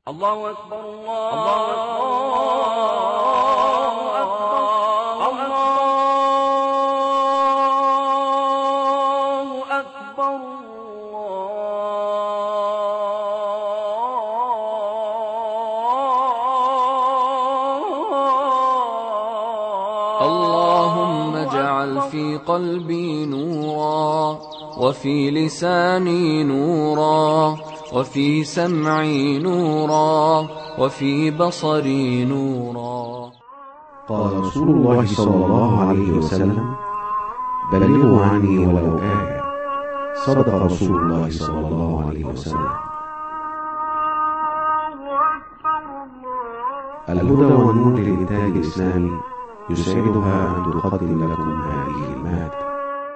الله أكبر الله أكبر الله أكبر اللهم اجعل في قلبي نورا وفي لساني نورا وفي سمعي نورا وفي بصري نورا قال رسول الله صلى الله عليه وسلم بلغوا عني ولو آية صدق رسول الله صلى الله عليه وسلم الهدى والنور للإنتاج الإسلامي يسعدها أن تقدم لكم هذه المادة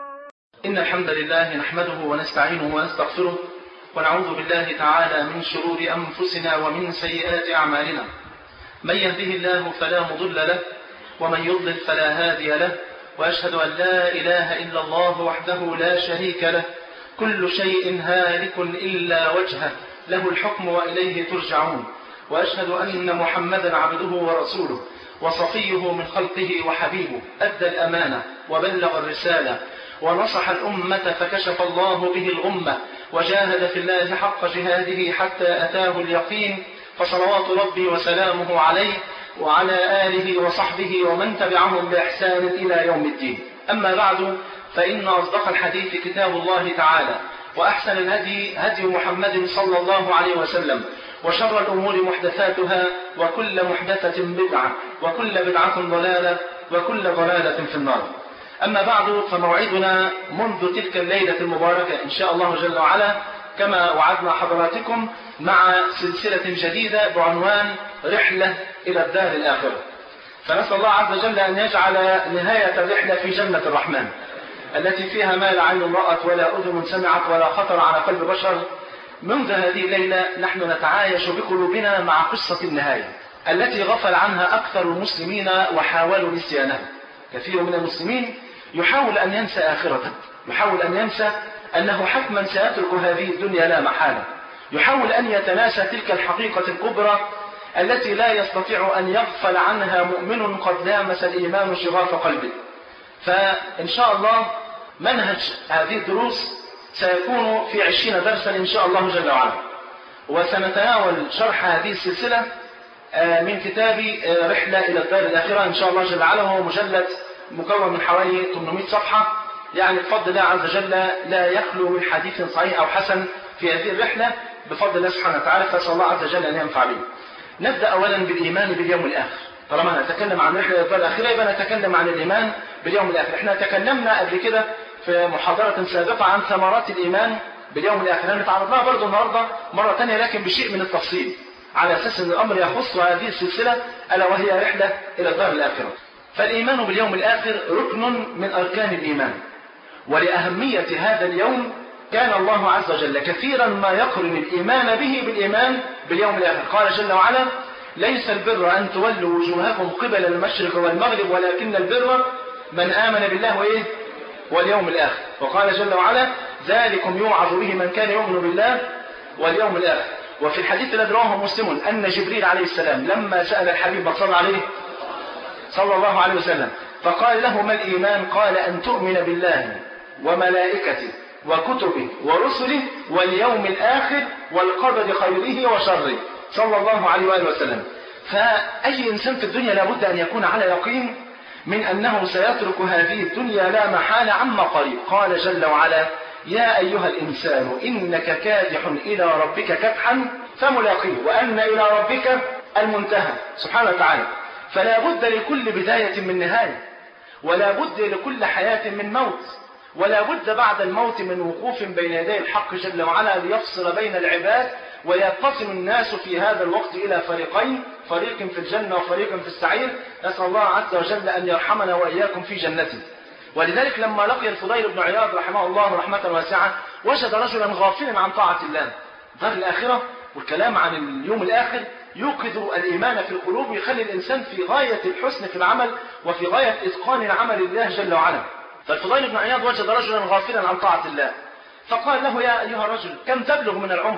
إن الحمد لله نحمده ونستعينه ونستغفره ونعوذ بالله تعالى من شرور أنفسنا ومن سيئات أعمالنا من يهده الله فلا مضل له ومن يضلل فلا هادي له وأشهد أن لا إله إلا الله وحده لا شريك له كل شيء هالك إلا وجهه له الحكم وإليه ترجعون وأشهد أن محمدا عبده ورسوله وصفيه من خلقه وحبيبه أدى الأمانة وبلغ الرسالة ونصح الأمة فكشف الله به الغمة وجاهد في الله حق جهاده حتى أتاه اليقين فصلوات ربي وسلامه عليه وعلى آله وصحبه ومن تبعهم بإحسان إلى يوم الدين أما بعد فإن أصدق الحديث كتاب الله تعالى وأحسن الهدي هدي محمد صلى الله عليه وسلم وشر الأمور محدثاتها وكل محدثة بدعة وكل بدعة ضلالة وكل ضلالة في النار أما بعد فموعدنا منذ تلك الليلة المباركة إن شاء الله جل وعلا كما وعدنا حضراتكم مع سلسلة جديدة بعنوان رحلة إلى الدار الآخرة فنسأل الله عز وجل أن يجعل نهاية الرحلة في جنة الرحمن التي فيها ما لا عين رأت ولا أذن سمعت ولا خطر على قلب بشر منذ هذه الليلة نحن نتعايش بقلوبنا مع قصة النهاية التي غفل عنها أكثر المسلمين وحاولوا نسيانها كثير من المسلمين يحاول أن ينسى آخرته يحاول أن ينسى أنه حتما سيترك هذه الدنيا لا محالة يحاول أن يتناسى تلك الحقيقة الكبرى التي لا يستطيع أن يغفل عنها مؤمن قد لامس الإيمان شغاف قلبه فإن شاء الله منهج هذه الدروس سيكون في عشرين درسا إن شاء الله جل وعلا وسنتناول شرح هذه السلسلة من كتاب رحلة إلى الدار الآخرة إن شاء الله جل وعلا وهو مجلد مكون من حوالي 800 صفحة يعني بفضل الله عز وجل لا يخلو من حديث صحيح أو حسن في هذه الرحلة بفضل الله سبحانه وتعالى فأسأل الله عز وجل أن ينفع به نبدأ أولا بالإيمان باليوم الآخر طالما نتكلم عن رحلة الدار الآخرة يبقى نتكلم عن الإيمان باليوم الآخر احنا تكلمنا قبل كده في محاضرة سابقة عن ثمرات الإيمان باليوم الآخر هنتعرض لها برضه النهاردة مرة ثانية لكن بشيء من التفصيل على أساس أن الأمر يخص هذه السلسلة ألا وهي رحلة إلى الدار الآخرة فالإيمان باليوم الآخر ركن من أركان الإيمان ولأهمية هذا اليوم كان الله عز وجل كثيرا ما يقرن الإيمان به بالإيمان باليوم الآخر قال جل وعلا ليس البر أن تولوا وجوهكم قبل المشرق والمغرب ولكن البر من آمن بالله وإيه واليوم الآخر وقال جل وعلا ذلكم يوعظ به من كان يؤمن بالله واليوم الآخر وفي الحديث الذي رواه مسلم أن جبريل عليه السلام لما سأل الحبيب صلى عليه صلى الله عليه وسلم فقال له ما الإيمان قال أن تؤمن بالله وملائكته وكتبه ورسله واليوم الآخر والقدر خيره وشره صلى الله عليه وآله وسلم فأي إنسان في الدنيا لابد أن يكون على يقين من أنه سيترك هذه الدنيا لا محالة عما قريب قال جل وعلا يا أيها الإنسان إنك كادح إلى ربك كدحا فملاقيه وأن إلى ربك المنتهى سبحانه وتعالى فلا بد لكل بداية من نهاية ولا بد لكل حياة من موت ولا بد بعد الموت من وقوف بين يدي الحق جل وعلا ليفصل بين العباد وينقسم الناس في هذا الوقت إلى فريقين فريق في الجنة وفريق في السعير نسأل الله عز وجل أن يرحمنا وإياكم في جنته ولذلك لما لقي الفضيل بن عياض رحمه الله رحمة واسعة وجد رجلا غافلا عن طاعة الله دار الآخرة والكلام عن اليوم الآخر يوقظ الإيمان في القلوب ويخلي الإنسان في غاية الحسن في العمل وفي غاية إتقان العمل لله جل وعلا فالفضيل بن عياض وجد رجلا غافلا عن طاعة الله فقال له يا أيها الرجل كم تبلغ من العمر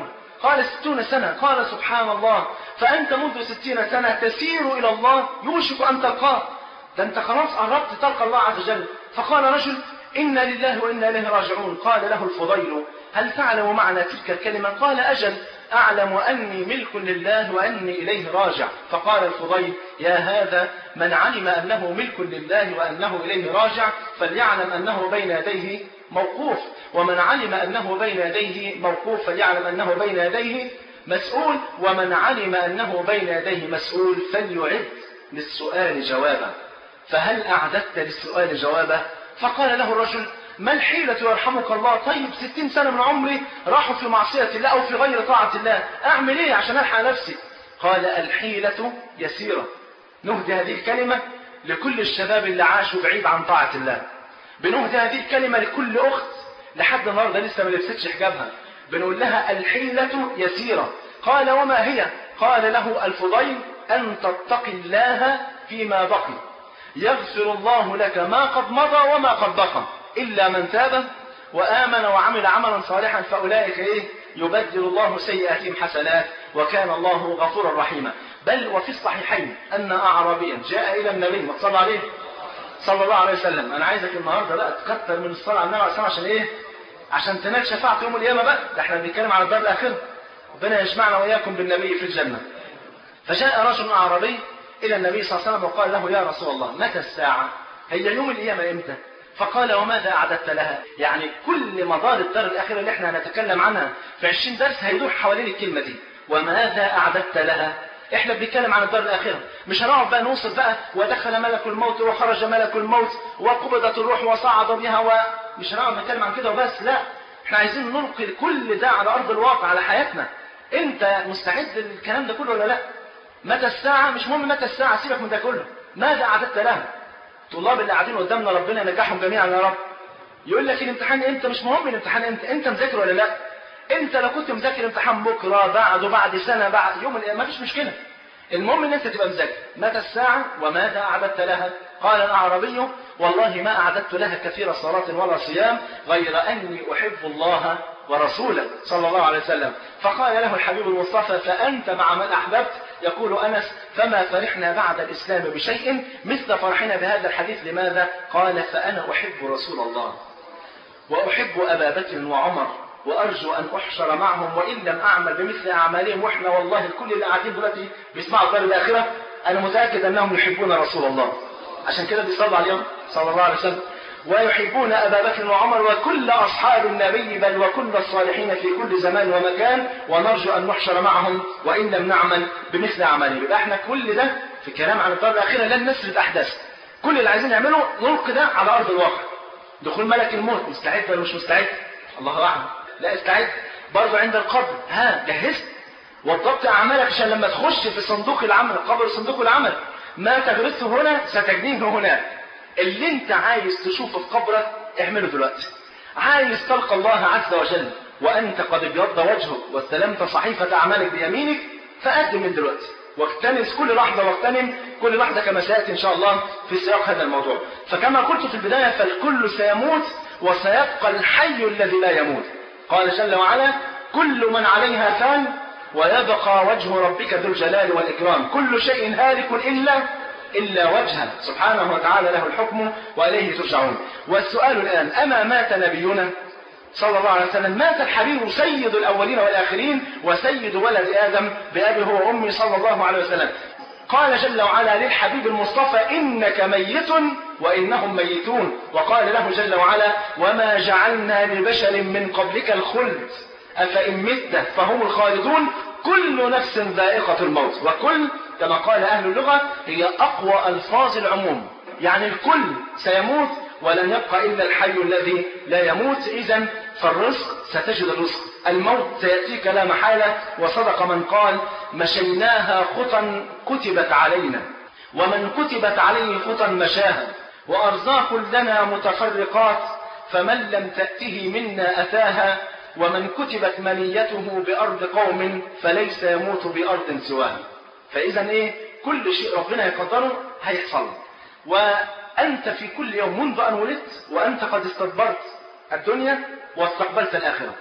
قال ستون سنة قال سبحان الله فأنت منذ ستين سنة تسير إلى الله يوشك أن تلقاه ده أنت خلاص قربت تلقى الله عز وجل فقال رجل إنا لله وإنا إليه راجعون قال له الفضيل هل تعلم معنى تلك الكلمة قال أجل أعلم أني ملك لله وأني إليه راجع فقال الفضيل يا هذا من علم أنه ملك لله وأنه إليه راجع فليعلم أنه بين يديه موقوف ومن علم أنه بين يديه موقوف فليعلم أنه بين يديه مسؤول ومن علم أنه بين يديه مسؤول فليعد للسؤال جوابا فهل أعددت للسؤال جوابا فقال له الرجل ما الحيلة يرحمك الله طيب ستين سنة من عمري راحوا في معصية الله أو في غير طاعة الله أعمل إيه عشان ألحق نفسي قال الحيلة يسيرة نهدي هذه الكلمة لكل الشباب اللي عاشوا بعيد عن طاعة الله بنهدي هذه الكلمة لكل أخت لحد النهارده لسه ما لبستش حجابها بنقول لها الحيلة يسيرة قال وما هي قال له الفضيل أن تتقي الله فيما بقي يغفر الله لك ما قد مضى وما قد بقى إلا من تاب وآمن وعمل عملا صالحا فأولئك إيه يبدل الله سيئاتهم حسنات وكان الله غفورا رحيما بل وفي الصحيحين أن أعرابيا جاء إلى النبي ما صلى عليه صلى الله عليه وسلم أنا عايزك النهاردة بقى تكتر من الصلاة على النبي عليه الصلاة عشان إيه عشان تنال شفاعة يوم القيامة بقى ده احنا بنتكلم على الدار الآخرة ربنا يجمعنا وإياكم بالنبي في الجنة فجاء رجل أعرابي إلى النبي صلى الله عليه وسلم وقال له يا رسول الله متى الساعة هي يوم القيامة إمتى فقال وماذا أعددت لها يعني كل مدار الدار الآخرة اللي احنا هنتكلم عنها في 20 درس هيدور حوالين الكلمة دي وماذا أعددت لها احنا بنتكلم عن الدار الآخرة مش هنقعد بقى نوصف بقى ودخل ملك الموت وخرج ملك الموت وقبضت الروح وصعد بها ومش هنقعد نتكلم عن كده وبس لا احنا عايزين نلقي كل ده على أرض الواقع على حياتنا انت مستعد للكلام ده كله ولا لا متى الساعة مش مهم متى الساعة سيبك من ده كله ماذا أعددت لها الطلاب اللي قاعدين قدامنا ربنا ينجحهم جميعا يا رب يقول لك الامتحان امتى مش مهم الامتحان امتى انت مذاكر ولا لا انت لو كنت مذاكر امتحان بكره بعده بعد سنه بعد يوم ما فيش مشكله المهم ان انت تبقى مذاكر متى الساعه وماذا اعددت لها قال الاعرابي والله ما اعددت لها كثير صلاه ولا صيام غير اني احب الله ورسوله صلى الله عليه وسلم فقال له الحبيب المصطفى فانت مع من احببت يقول انس فما فرحنا بعد الاسلام بشيء مثل فرحنا بهذا الحديث لماذا قال فانا احب رسول الله واحب ابا بكر وعمر وارجو ان احشر معهم وان لم اعمل بمثل اعمالهم واحنا والله الكل اللي قاعدين دلوقتي بيسمعوا الدار الاخره انا متاكد انهم يحبون رسول الله عشان كده بيصلوا عليهم صلى الله عليه وسلم ويحبون ابا بكر وعمر وكل اصحاب النبي بل وكل الصالحين في كل زمان ومكان ونرجو ان نحشر معهم وان لم نعمل بمثل اعمالهم يبقى احنا كل ده في كلام عن الدار الاخره لن نسرد احداث كل اللي عايزين نعمله نلقي ده على ارض الواقع دخول ملك الموت مستعد ولا مش مستعد الله اعلم لا استعد برضه عند القبر ها جهزت وضبط اعمالك عشان لما تخش في صندوق العمل القبر صندوق العمل ما تغرسه هنا ستجنيه هناك اللي انت عايز تشوفه في قبرك اعمله دلوقتي عايز تلقى الله عز وجل وانت قد ابيض وجهك واستلمت صحيفه اعمالك بيمينك فقدم من دلوقتي واغتنس كل لحظه واغتنم كل لحظه كما سياتي ان شاء الله في سياق هذا الموضوع فكما قلت في البدايه فالكل سيموت وسيبقى الحي الذي لا يموت قال جل وعلا كل من عليها فان ويبقى وجه ربك ذو الجلال والإكرام كل شيء هالك إلا إلا وجهه سبحانه وتعالى له الحكم وإليه ترجعون والسؤال الآن أما مات نبينا صلى الله عليه وسلم مات الحبيب سيد الأولين والآخرين وسيد ولد آدم بأبي هو وأمي صلى الله عليه وسلم قال جل وعلا للحبيب المصطفى إنك ميت وإنهم ميتون وقال له جل وعلا وما جعلنا لبشر من قبلك الخلد أفإن مت فهم الخالدون كل نفس ذائقة الموت وكل كما قال أهل اللغة هي أقوى ألفاظ العموم يعني الكل سيموت ولن يبقى إلا الحي الذي لا يموت إذا فالرزق ستجد الرزق الموت سيأتيك لا محالة وصدق من قال مشيناها خطا كتبت علينا ومن كتبت عليه خطا مشاها وأرزاق لنا متفرقات فمن لم تأته منا أتاها ومن كتبت منيته بأرض قوم فليس يموت بأرض سواها فإذا إيه كل شيء ربنا يقدره هيحصل وأنت في كل يوم منذ أن ولدت وأنت قد استدبرت الدنيا واستقبلت الآخرة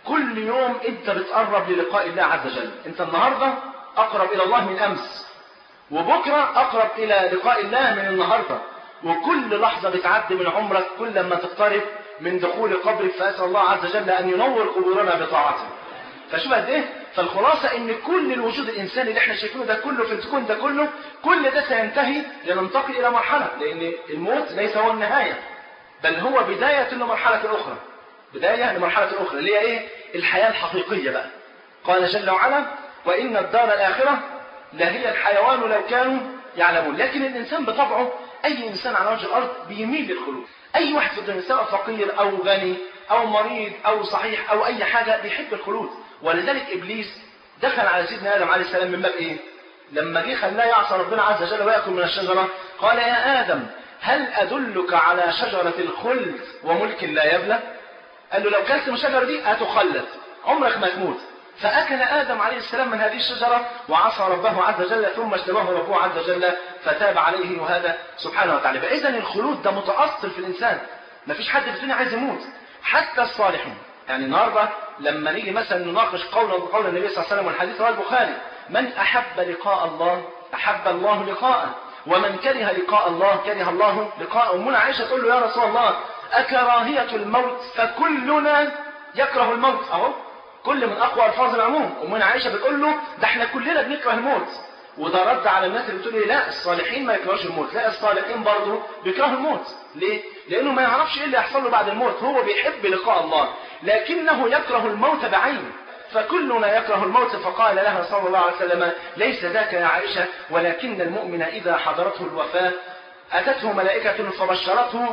كل يوم انت بتقرب للقاء الله عز وجل انت النهارده اقرب الى الله من امس وبكره اقرب الى لقاء الله من النهارده وكل لحظه بتعدي من عمرك كل ما تقترب من دخول قبرك فاسال الله عز وجل ان ينور قبورنا بطاعته فشوف قد ايه فالخلاصه ان كل الوجود الانساني اللي احنا شايفينه ده كله في الكون ده كله كل ده سينتهي لننتقل الى مرحله لان الموت ليس هو النهايه بل هو بدايه لمرحله اخرى بدايه لمرحله اخرى اللي هي ايه الحياه الحقيقيه بقى قال جل وعلا وان الدار الاخره لهي الحيوان لو كانوا يعلمون لكن الانسان بطبعه اي انسان على وجه الارض بيميل للخلود اي واحد في الدنيا سواء فقير او غني او مريض او صحيح او اي حاجه بيحب الخلود ولذلك ابليس دخل على سيدنا ادم عليه السلام من باب ايه لما جه خلاه يعصى ربنا عز وجل وياكل من الشجره قال يا ادم هل ادلك على شجره الخلد وملك لا يبلى قال له لو كلت من الشجره دي هتخلد عمرك ما تموت فأكل آدم عليه السلام من هذه الشجرة وعصى ربه عز وجل ثم اجتباه ربه عز وجل فتاب عليه وهذا سبحانه وتعالى فإذا الخلود ده متأصل في الإنسان ما فيش حد في الدنيا عايز يموت حتى الصالحون يعني النهارده لما نيجي مثلا نناقش قول قول النبي صلى الله عليه وسلم والحديث رواه البخاري من أحب لقاء الله أحب الله لقاءه ومن كره لقاء الله كره الله لقاءه أمنا عائشة تقول له يا رسول الله أكراهية الموت فكلنا يكره الموت أهو كل من اقوى الفاظ العموم امنا عائشه بتقول له ده احنا كلنا بنكره الموت وده رد على الناس اللي بتقول لا الصالحين ما يكرهوش الموت لا الصالحين برضه بيكرهوا الموت ليه لانه ما يعرفش ايه اللي يحصل له بعد الموت هو بيحب لقاء الله لكنه يكره الموت بعينه فكلنا يكره الموت فقال لها صلى الله عليه وسلم ليس ذاك يا عائشه ولكن المؤمن اذا حضرته الوفاه اتته ملائكه فبشرته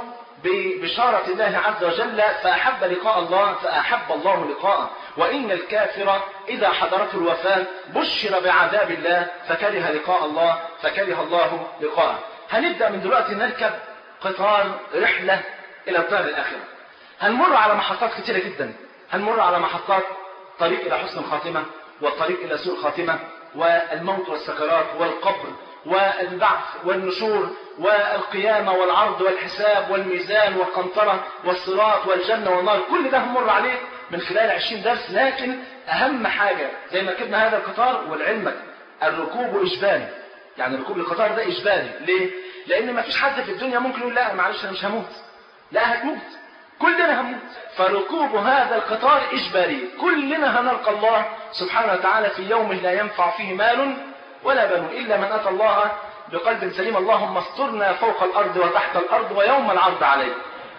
ببشارة الله عز وجل فأحب لقاء الله فأحب الله لقاءه وإن الكافر إذا حضرته الوفاة بشر بعذاب الله فكره لقاء الله فكره الله لقاءه هنبدأ من دلوقتي نركب قطار رحلة إلى الدار الآخرة هنمر على محطات كثيرة جدا هنمر على محطات طريق إلى حسن الخاتمة والطريق إلى سوء الخاتمة والموت والسكرات والقبر والبعث والنشور والقيامة والعرض والحساب والميزان والقنطرة والصراط والجنة والنار كل ده همر عليه من خلال عشرين درس لكن أهم حاجة زي ما ركبنا هذا القطار ولعلمك الركوب إجباري يعني ركوب القطار ده إجباري ليه؟ لأن ما فيش حد في الدنيا ممكن يقول لا معلش أنا مش هموت لا هتموت كلنا هموت فركوب هذا القطار إجباري كلنا هنلقى الله سبحانه وتعالى في يوم لا ينفع فيه مال ولا بنون إلا من أتى الله بقلب سليم اللهم استرنا فوق الأرض وتحت الأرض ويوم العرض عليه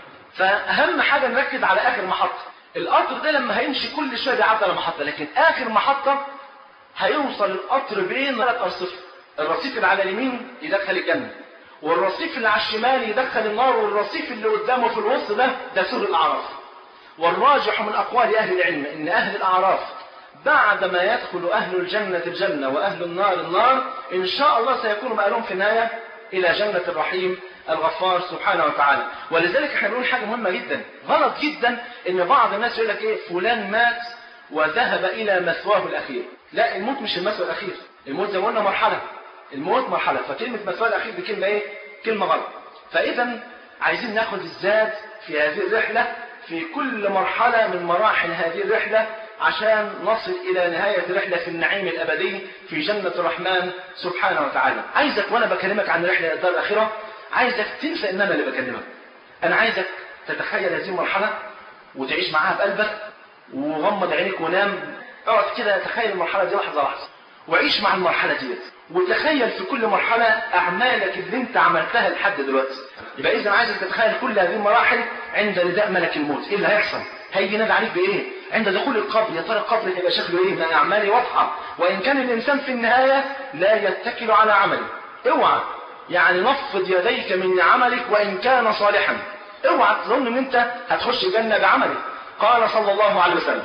فأهم حاجة نركز على آخر محطة القطر ده لما هيمشي كل شوية بيعدي على محطة لكن آخر محطة هيوصل القطر بين ثلاث أرصفة الرصيف اللي على اليمين يدخل الجنة والرصيف اللي على الشمال يدخل النار والرصيف اللي قدامه في الوسط ده ده سور الأعراف والراجح من أقوال أهل العلم إن أهل الأعراف بعدما يدخل أهل الجنة الجنة وأهل النار النار إن شاء الله سيكون مآلون في النهاية إلى جنة الرحيم الغفار سبحانه وتعالى ولذلك احنا بنقول حاجة مهمة جدا غلط جدا إن بعض الناس يقول لك إيه فلان مات وذهب إلى مثواه الأخير لا الموت مش المثوى الأخير الموت زي ما قلنا مرحلة الموت مرحلة فكلمة مثواه الأخير دي كلمة إيه كلمة غلط فإذا عايزين ناخد الزاد في هذه الرحلة في كل مرحلة من مراحل هذه الرحلة عشان نصل إلى نهاية الرحلة في النعيم الأبدي في جنة الرحمن سبحانه وتعالى عايزك وأنا بكلمك عن رحلة الدار الآخرة عايزك تنسى إن أنا اللي بكلمك أنا عايزك تتخيل هذه المرحلة وتعيش معاها بقلبك وغمض عينيك ونام اقعد كده تخيل المرحلة دي لحظة لحظة وعيش مع المرحلة ديت وتخيل في كل مرحلة أعمالك اللي أنت عملتها لحد دلوقتي يبقى إذا عايزك تتخيل كل هذه المراحل عند نداء ملك الموت إيه اللي هيحصل؟ هيجي ينادي عليك بإيه؟ عند دخول القبر يا ترى القبر هيبقى شكله إيه؟ ما أعمالي واضحة وإن كان الإنسان في النهاية لا يتكل على عمله اوعى يعني نفض يديك من عملك وإن كان صالحا اوعى تظن ان انت هتخش الجنة بعملك قال صلى الله عليه وسلم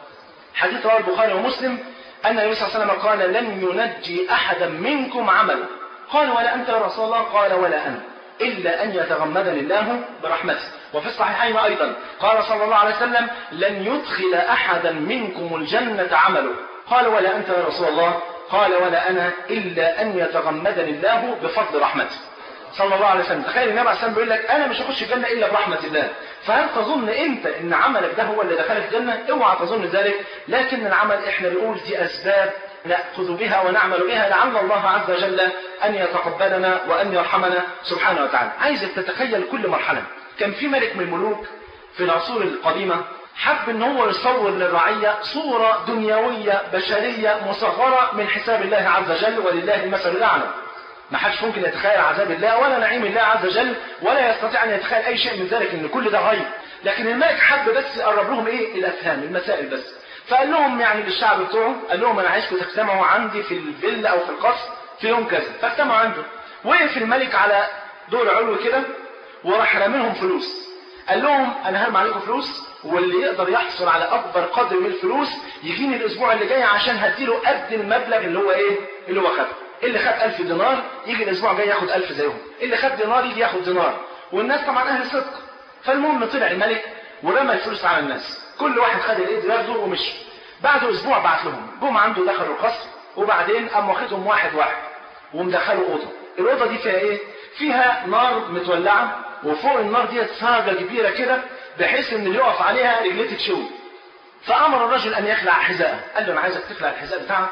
حديث رواه البخاري ومسلم أن النبي صلى الله عليه وسلم قال لن ينجي أحدا منكم عمله قال ولا أنت يا رسول الله قال ولا أنا إلا أن يتغمدني الله برحمته وفي الصحيحين أيضا قال صلى الله عليه وسلم لن يدخل أحدا منكم الجنة عمله قال ولا أنت يا رسول الله قال ولا أنا إلا أن يتغمدني الله بفضل رحمته صلى الله عليه وسلم تخيل النبي عليه الصلاه بيقول لك انا مش هخش الجنه الا برحمه الله فهل تظن انت ان عملك ده هو اللي دخلك الجنه اوعى تظن ذلك لكن العمل احنا بنقول دي اسباب ناخذ بها ونعمل بها لعل الله عز وجل ان يتقبلنا وان يرحمنا سبحانه وتعالى عايزك تتخيل كل مرحله كان في ملك من الملوك في العصور القديمه حب ان هو يصور للرعيه صوره دنيويه بشريه مصغره من حساب الله عز وجل ولله المثل الاعلى ما حدش ممكن يتخيل عذاب الله ولا نعيم الله عز وجل ولا يستطيع ان يتخيل اي شيء من ذلك ان كل ده غيب لكن الملك حب بس يقرب لهم ايه الافهام المسائل بس فقال لهم يعني للشعب بتوعه قال لهم انا عايزكم تجتمعوا عندي في الفيلا او في القصر في يوم كذا فاجتمعوا عنده وقف الملك على دور علوي كده وراح راملهم فلوس قال لهم انا هرمي عليكم فلوس واللي يقدر يحصل على اكبر قدر من الفلوس يجيني الاسبوع اللي جاي عشان هديله قد المبلغ اللي هو ايه اللي هو خده اللي خد 1000 دينار يجي الاسبوع الجاي ياخد 1000 زيهم اللي خد دينار يجي ياخد دينار والناس طبعا اهل صدق فالمهم طلع الملك ورمى الفلوس على الناس كل واحد خد الايد ياخده ومشي بعد اسبوع بعت لهم جم عنده دخلوا القصر وبعدين قام واخدهم واحد واحد ومدخلوا اوضه الاوضه دي فيها ايه فيها نار متولعه وفوق النار ديت صاجه كبيره كده بحيث ان اللي يقف عليها رجليه تتشوي فامر الرجل ان يخلع حذاءه قال له انا عايزك تخلع الحذاء بتاعك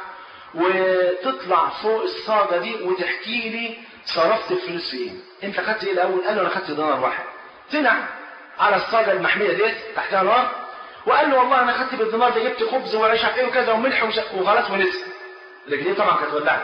وتطلع فوق الصاجه دي وتحكي لي صرفت الفلوس في ايه انت خدت ايه الاول قال له انا خدت دينار واحد طلع على الصاجه المحميه ديت تحتها نار وقال له والله انا خدت بالدينار ده جبت خبز وعيش ايه وكذا وملح وخلاص ونسي رجليه طبعا كانت ولعت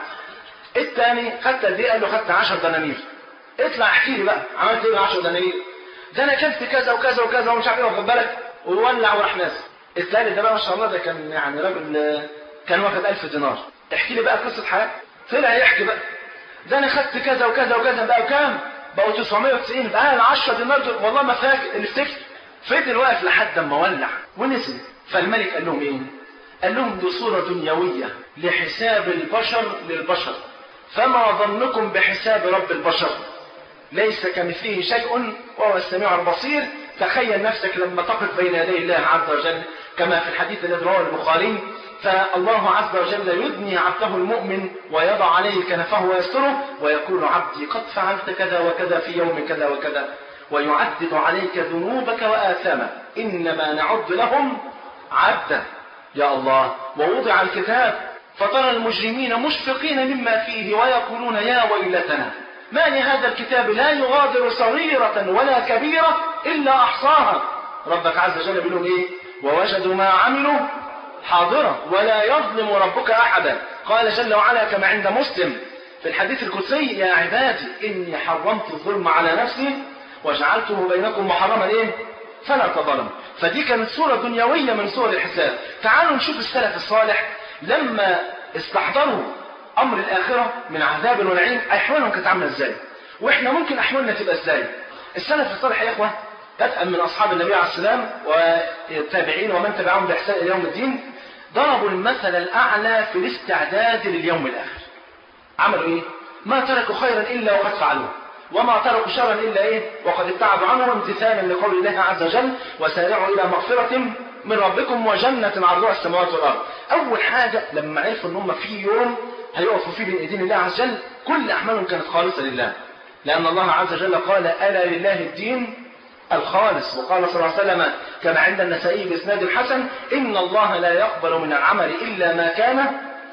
الثاني خدت قد ايه قال له خدت 10 دنانير اطلع احكي لي بقى عملت ايه ب 10 دنانير ده انا كلت كذا وكذا وكذا ومش عارف ايه واخد بالك وولع وراح نازل الثالث ده بقى ما شاء الله ده كان يعني راجل كان واخد 1000 دينار احكي لي بقى قصه حياته طلع يحكي بقى ده انا خدت كذا وكذا وكذا بقى كام بقوا 990 بقى ال 10 دينار دول والله ما فاكر اللي افتكر فضل واقف لحد اما ولع ونزل فالملك قال لهم ايه؟ قال لهم دي صوره دنيويه لحساب البشر للبشر فما ظنكم بحساب رب البشر ليس كمثله شيء وهو السميع البصير تخيل نفسك لما تقف بين يدي الله عز وجل كما في الحديث الذي رواه البخاري فالله عز وجل يدني عبده المؤمن ويضع عليه كنفه ويستره ويقول عبدي قد فعلت كذا وكذا في يوم كذا وكذا ويعدد عليك ذنوبك وآثامك إنما نعد لهم عدا يا الله ووضع الكتاب فترى المجرمين مشفقين مما فيه ويقولون يا ويلتنا ما لهذا الكتاب لا يغادر صغيرة ولا كبيرة إلا أحصاها ربك عز وجل بيقول إيه ووجدوا ما عملوا حاضرة ولا يظلم ربك أحدا قال جل وعلا كما عند مسلم في الحديث القدسي يا عبادي إني حرمت الظلم على نفسي وجعلته بينكم محرما إيه فلا تظلم فدي كانت صورة دنيوية من صور الحساب تعالوا نشوف السلف الصالح لما استحضروا امر الاخره من عذاب ونعيم احوالهم كانت عامله ازاي واحنا ممكن احوالنا تبقى ازاي السلف الصالح يا اخوه بدءا من اصحاب النبي عليه السلام والتابعين ومن تبعهم باحسان الى يوم الدين ضربوا المثل الاعلى في الاستعداد لليوم الاخر عملوا ايه ما تركوا خيرا الا وقد فعلوه وما تركوا شرا الا ايه وقد ابتعدوا عنه امتثالا لقول الله عز وجل وسارعوا الى مغفره من ربكم وجنة عرضها السماوات والأرض. أول حاجة لما عرفوا إن هم في يوم هيقفوا فيه بين ايدين الله عز وجل كل اعمالهم كانت خالصه لله لان الله عز وجل قال الا لله الدين الخالص وقال صلى الله عليه وسلم كما عند النسائي باسناد الحسن ان الله لا يقبل من العمل الا ما كان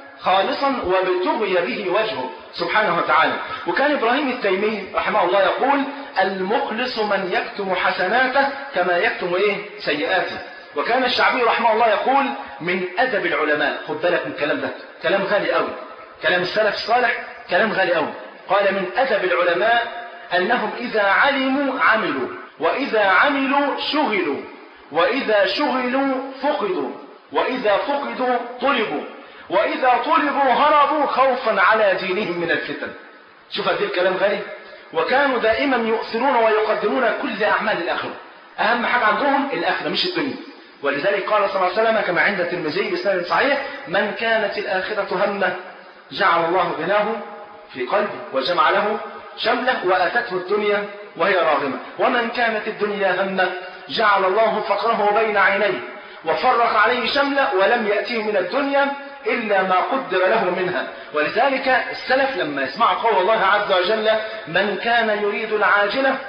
خالصا وابتغي به وجهه سبحانه وتعالى وكان ابراهيم التيمي رحمه الله يقول المخلص من يكتم حسناته كما يكتم ايه سيئاته وكان الشعبي رحمه الله يقول من ادب العلماء خد بالك من الكلام ده كلام غالي قوي كلام السلف الصالح كلام غالي قوي قال من ادب العلماء انهم اذا علموا عملوا واذا عملوا شغلوا واذا شغلوا فقدوا واذا فقدوا طلبوا واذا طلبوا هربوا خوفا على دينهم من الفتن شوف قد الكلام غالي وكانوا دائما يؤثرون ويقدمون كل اعمال الاخره اهم حاجه عندهم الاخره مش الدنيا ولذلك قال صلى الله عليه وسلم كما عند الترمذي بسند صحيح من كانت الاخره همه جعل الله غناه في قلبه وجمع له شمله واتته الدنيا وهي راغمه ومن كانت الدنيا همه جعل الله فقره بين عينيه وفرق عليه شمله ولم ياتيه من الدنيا إلا ما قدر له منها ولذلك السلف لما يسمعوا قول الله عز وجل من كان يريد العاجلة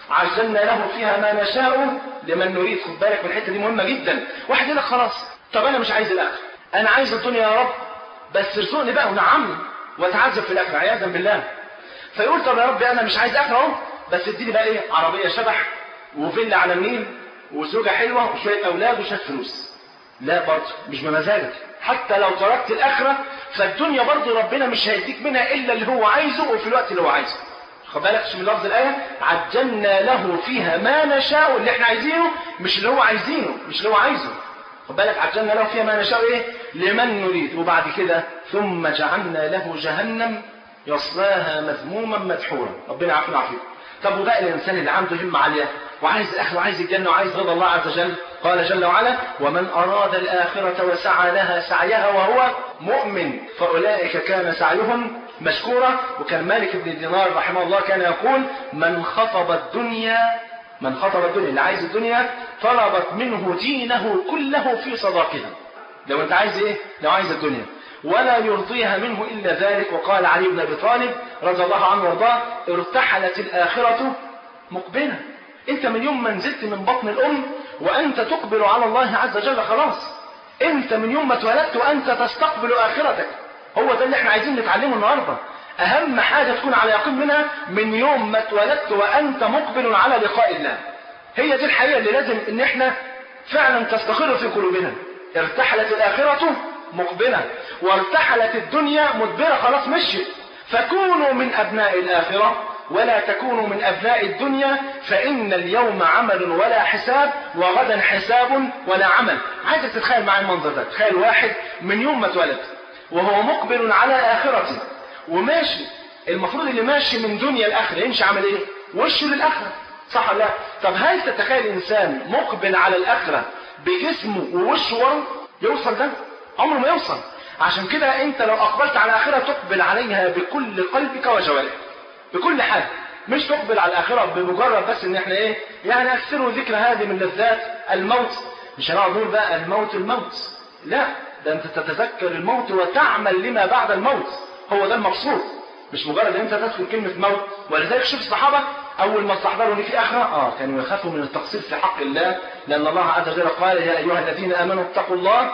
عجلنا له فيها ما نشاء لمن نريد خد بالك من الحته دي مهمه جدا واحد يقول لك خلاص طب انا مش عايز الاخره انا عايز الدنيا يا رب بس ارزقني بقى ونعم واتعذب في الاخره عياذا بالله فيقول طب يا رب انا مش عايز اخره اهو بس اديني بقى ايه عربيه شبح وفيلا على النيل وزوجه حلوه وشويه اولاد وشويه فلوس لا برضه مش بمزاجك حتى لو تركت الاخره فالدنيا برضه ربنا مش هيديك منها الا اللي هو عايزه وفي الوقت اللي هو عايزه خد بالك من لفظ الايه عجلنا له فيها ما نشاء اللي احنا عايزينه مش اللي هو عايزينه مش اللي هو عايزه خد بالك عجلنا له فيها ما نشاء ايه لمن نريد وبعد كده ثم جعلنا له جهنم يصلاها مذموما مدحورا ربنا يعافينا ويعافيكم طب وبقى الانسان اللي عنده همه عاليه وعايز الاخره وعايز الجنه وعايز رضا الله عز وجل قال جل وعلا ومن اراد الاخره وسعى لها سعيها وهو مؤمن فاولئك كان سعيهم مشكورا وكان مالك بن دينار رحمه الله كان يقول من خطب الدنيا من خطب الدنيا اللي عايز الدنيا طلبت منه دينه كله في صداقها لو انت عايز ايه لو عايز الدنيا ولا يرضيها منه إلا ذلك وقال علي بن أبي طالب رضي الله عنه وارضاه ارتحلت الآخرة مقبلة أنت من يوم ما نزلت من بطن الأم وأنت تقبل على الله عز وجل خلاص أنت من يوم ما اتولدت وأنت تستقبل آخرتك هو ده اللي احنا عايزين نتعلمه النهارده أهم حاجة تكون على يقين منها من يوم ما اتولدت وأنت مقبل على لقاء الله هي دي الحقيقة اللي لازم إن احنا فعلا تستقر في قلوبنا ارتحلت الآخرة مقبلة وارتحلت الدنيا مدبرة خلاص مشيت فكونوا من أبناء الآخرة ولا تكونوا من أبناء الدنيا فإن اليوم عمل ولا حساب وغدا حساب ولا عمل عايزك تتخيل معايا المنظر ده تخيل واحد من يوم ما اتولد وهو مقبل على آخرته وماشي المفروض اللي ماشي من دنيا الآخرة يمشي عمل إيه؟ وشه للآخرة صح ولا لا؟ طب هل تتخيل إنسان مقبل على الآخرة بجسمه ووشه ورا يوصل ده؟ عمره ما يوصل عشان كده انت لو اقبلت على الاخره تقبل عليها بكل قلبك وجوارحك بكل حاجه مش تقبل على الاخره بمجرد بس ان احنا ايه يعني اكثروا ذكر هذه من لذات الموت مش هنقعد نقول بقى الموت الموت لا ده انت تتذكر الموت وتعمل لما بعد الموت هو ده المقصود مش مجرد ان انت تدخل كلمه موت ولذلك شوف الصحابه اول ما استحضروا ان في اخره اه كانوا يخافوا من التقصير في حق الله لان الله عز وجل قال يا ايها الذين امنوا اتقوا الله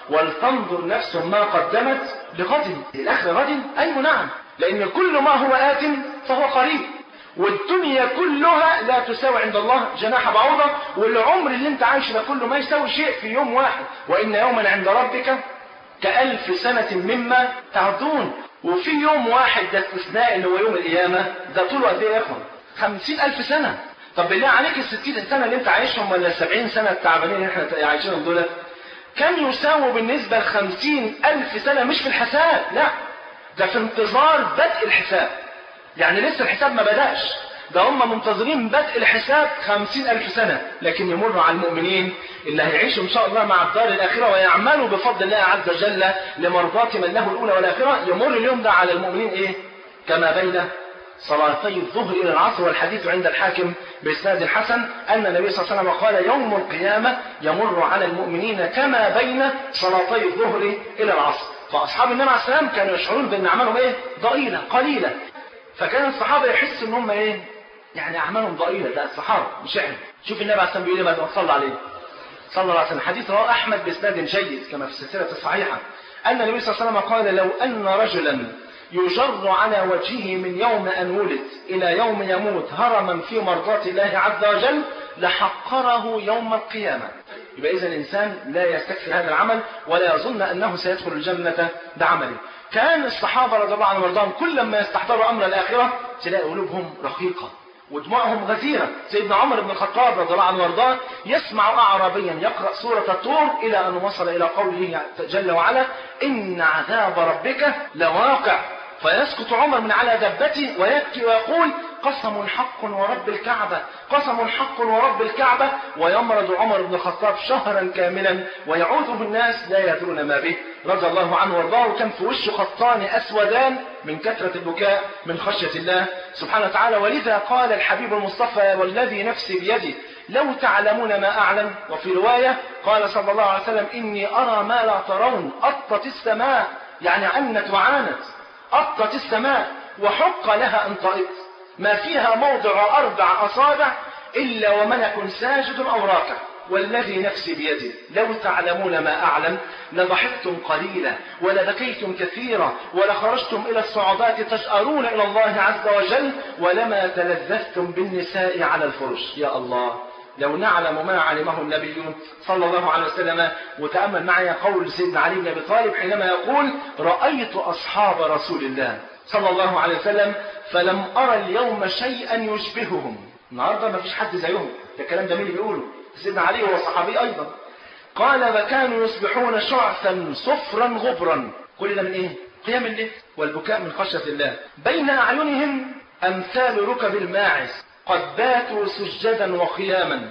ولتنظر نفس ما قدمت لغد الاخره غد ايوه نعم لان كل ما هو ات فهو قريب والدنيا كلها لا تساوي عند الله جناح بعوضة والعمر اللي انت عايشه ده كله ما يساوي شيء في يوم واحد وإن يوما عند ربك كألف سنة مما تعدون وفي يوم واحد ده استثناء اللي هو يوم القيامة ده طوله قد ايه يا اخوان؟ خمسين ألف سنة طب بالله عليك الستين سنة اللي انت عايشهم ولا السبعين سنة التعبانين اللي احنا عايشينهم دولت كم يساوي بالنسبة لخمسين ألف سنة مش في الحساب لا ده في انتظار بدء الحساب يعني لسه الحساب ما بدأش ده هم منتظرين بدء الحساب خمسين ألف سنة لكن يمر على المؤمنين اللي هيعيشوا إن شاء الله مع الدار الآخرة ويعملوا بفضل الله عز وجل لمرضاة من له الأولى والآخرة يمر اليوم ده على المؤمنين إيه كما بين صلاتي الظهر إلى العصر والحديث عند الحاكم بإسناد حسن أن النبي صلى الله عليه وسلم قال يوم القيامة يمر على المؤمنين كما بين صلاتي الظهر إلى العصر فأصحاب النبي عليه السلام كانوا يشعرون بأن أعمالهم إيه ضئيلة قليلة فكان الصحابة يحسوا ان هم ايه يعني اعمالهم ضئيلة ده الصحابة مش احنا شوف النبي عليه الصلاة بيقول ايه بعد ما صلى عليه صلى الله عليه وسلم حديث رواه احمد باسناد جيد كما في السلسلة الصحيحة ان النبي صلى الله عليه وسلم قال لو ان رجلا يجر على وجهه من يوم ان ولد الى يوم يموت هرما في مرضاة الله عز وجل لحقره يوم القيامة يبقى اذا الانسان لا يستكفي هذا العمل ولا يظن انه سيدخل الجنة بعمله كان الصحابة رضي الله عنهم وارضاهم كل ما يستحضروا أمر الآخرة تلاقي قلوبهم رقيقة ودموعهم غزيرة سيدنا عمر بن الخطاب رضي الله عنه وارضاه يسمع أعرابيا يقرأ سورة الطور إلى أن وصل إلى قوله جل وعلا إن عذاب ربك لواقع فيسقط عمر من على دبته ويبكي ويقول قسم حق ورب الكعبة قسم حق ورب الكعبة ويمرض عمر بن الخطاب شهرا كاملا ويعود بالناس لا يدرون ما به رضي الله عنه وارضاه وكان في وشه خطان أسودان من كثرة البكاء من خشية الله سبحانه وتعالى ولذا قال الحبيب المصطفى والذي نفسي بيده لو تعلمون ما أعلم وفي رواية قال صلى الله عليه وسلم إني أرى ما لا ترون أطت السماء يعني عنت وعانت أطت السماء وحق لها أن طئت ما فيها موضع أربع أصابع إلا وملك ساجد أو راكع والذي نفسي بيده لو تعلمون ما أعلم لضحكتم قليلا ولبكيتم كثيرا ولخرجتم إلى الصعودات تجأرون إلى الله عز وجل ولما تلذذتم بالنساء على الفرش يا الله لو نعلم ما علمه النبي صلى الله عليه وسلم وتأمل معي قول سيدنا علي بن أبي طالب حينما يقول رأيت أصحاب رسول الله صلى الله عليه وسلم فلم أرى اليوم شيئا يشبههم النهارده ما فيش حد زيهم ده الكلام ده مين اللي بيقوله سيدنا علي هو صحابي أيضا قال وكانوا يصبحون شعثا صفرا غبرا كل ده من ايه قيام الليل والبكاء من خشية الله بين أعينهم أمثال ركب الماعز قد باتوا سجدا وقياما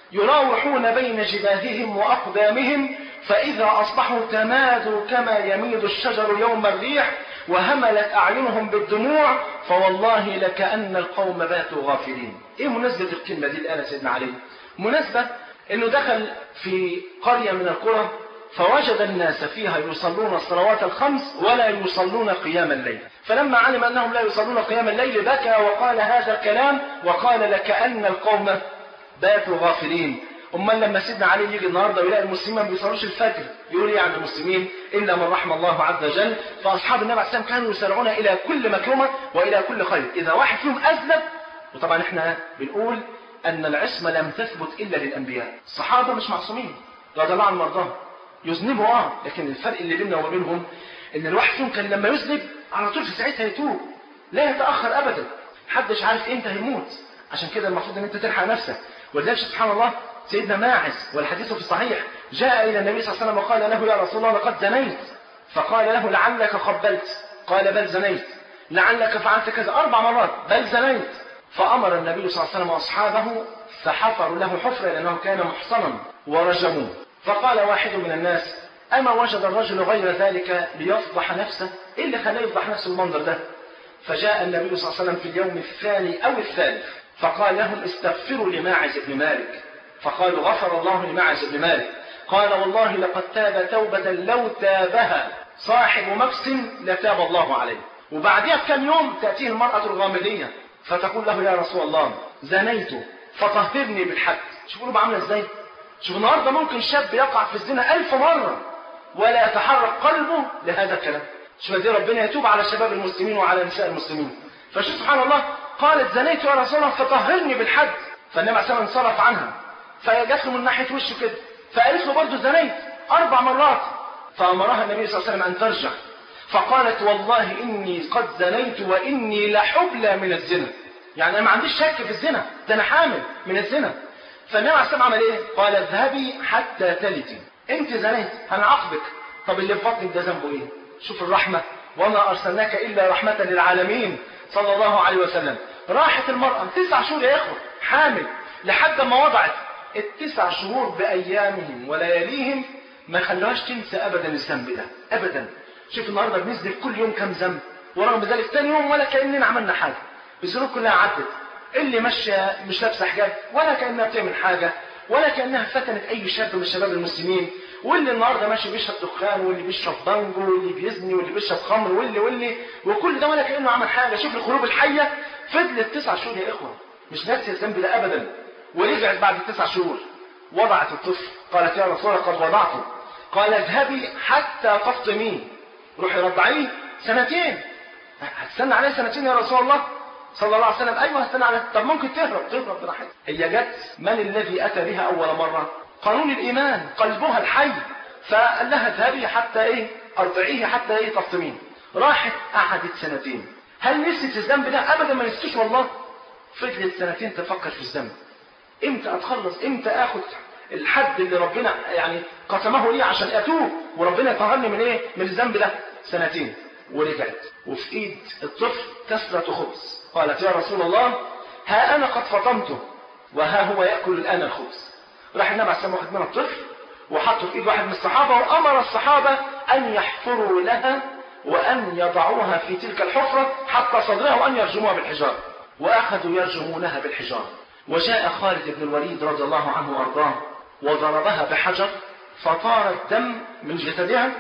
يراوحون بين جباههم وأقدامهم فإذا أصبحوا تمادوا كما يميد الشجر يوم الريح وهملت أعينهم بالدموع فوالله لكأن القوم باتوا غافلين إيه مناسبة الكلمة دي الآن سيدنا علي مناسبة أنه دخل في قرية من القرى فوجد الناس فيها يصلون الصلوات الخمس ولا يصلون قيام الليل فلما علم أنهم لا يصلون قيام الليل بكى وقال هذا الكلام وقال لكأن القوم باتوا غافلين امال لما سيدنا علي يجي النهارده ويلاقي المسلمين ما بيصلوش الفجر يقول ايه عن المسلمين الا من رحم الله عز وجل فاصحاب النبي عليه السلام كانوا يسارعون الى كل مكرمه والى كل خير اذا واحد فيهم اذنب وطبعا احنا بنقول ان العصمه لم تثبت الا للانبياء الصحابه مش معصومين رضي الله عن مرضاهم يذنبوا اه لكن الفرق اللي بيننا وما بينهم ان الواحد فيهم كان لما يذنب على طول في ساعتها يتوب لا يتاخر ابدا محدش عارف امتى هيموت عشان كده المفروض ان انت تلحق نفسك ولذلك سبحان الله سيدنا ماعز والحديث في الصحيح جاء إلى النبي صلى الله عليه وسلم وقال له يا رسول الله لقد زنيت فقال له لعلك قبلت قال بل زنيت لعلك فعلت كذا أربع مرات بل زنيت فأمر النبي صلى الله عليه وسلم أصحابه فحفروا له حفرة لأنه كان محصنا ورجموه فقال واحد من الناس أما وجد الرجل غير ذلك ليفضح نفسه إيه اللي خلاه يفضح نفسه المنظر ده فجاء النبي صلى الله عليه وسلم في اليوم الثاني أو الثالث فقال لهم استغفروا لماعز بن مالك فقالوا غفر الله لماعز بن مالك قال والله لقد تاب توبة لو تابها صاحب مكس لتاب الله عليه وبعدها بكم يوم تأتيه المرأة الغامدية فتقول له يا رسول الله زنيت فطهرني بالحد شوفوا له عامله ازاي شوف النهارده ممكن شاب يقع في الزنا ألف مرة ولا يتحرك قلبه لهذا الكلام شوف دي ربنا يتوب على شباب المسلمين وعلى نساء المسلمين فشوف سبحان الله قالت زنيت يا رسول الله فطهرني بالحد فالنبي عليه الصلاه والسلام انصرف عنها فجت له من ناحيه وشه كده فقالت له برضه زنيت اربع مرات فامرها النبي صلى الله عليه وسلم ان ترجع فقالت والله اني قد زنيت واني لحبلى من الزنا يعني انا ما عنديش شك في الزنا ده انا حامل من الزنا فالنبي عليه الصلاه عمل ايه؟ قال اذهبي حتى تلتي انت زنيت هنعاقبك طب اللي في بطنك ده ذنبه ايه؟ شوف الرحمه وما ارسلناك الا رحمه للعالمين صلى الله عليه وسلم راحت المراه تسع شهور يا اخوه حامل لحد ما وضعت التسع شهور بايامهم ولياليهم ما خلوهاش تنسى ابدا الذنب ده ابدا شوف النهارده بنزل كل يوم كام ذنب ورغم ذلك تاني يوم ولا كاننا عملنا حاجه الذنوب كلها عدت اللي ماشيه مش لابسه حجاب ولا كانها بتعمل حاجه ولا كانها فتنت اي شاب من شباب المسلمين واللي النهارده ماشي بيشرب دخان واللي بيشرب بانجو واللي بيزني واللي بيشرب خمر واللي واللي وكل ده ولا كانه عمل حاجه شوف القلوب الحيه فضلت تسع شهور يا اخوه مش ناسي الذنب ده ابدا ورجعت بعد التسع شهور وضعت الطفل قالت يا رسول الله قد وضعته قال اذهبي حتى تفطميه روحي رضعيه سنتين هتستنى عليه سنتين يا رسول الله صلى الله عليه وسلم ايوه هستنى عليه طب ممكن تهرب تهرب براحتك هي جت من الذي اتى بها اول مره قانون الايمان قلبها الحي فقال لها اذهبي حتى ايه ارضعيه حتى ايه تفطميه راحت قعدت سنتين هل نسيت الذنب ده ابدا ما نسيتوش والله فضلت سنتين تفكر في الذنب امتى اتخلص امتى اخد الحد اللي ربنا يعني قسمه لي عشان اتوب وربنا يطهرني من ايه من الذنب ده سنتين ورجعت وفي ايد الطفل كسرة خبز قالت يا رسول الله ها انا قد فطمته وها هو ياكل الان الخبز راح النبي عليه الصلاه والسلام واخد منها الطفل وحطه في ايد واحد من الصحابه وامر الصحابه ان يحفروا لها وان يضعوها في تلك الحفره حتى صدرها وان يرجموها بالحجاره واخذوا يرجمونها بالحجاره وجاء خالد بن الوليد رضي الله عنه وارضاه وضربها بحجر فطار الدم من جسدها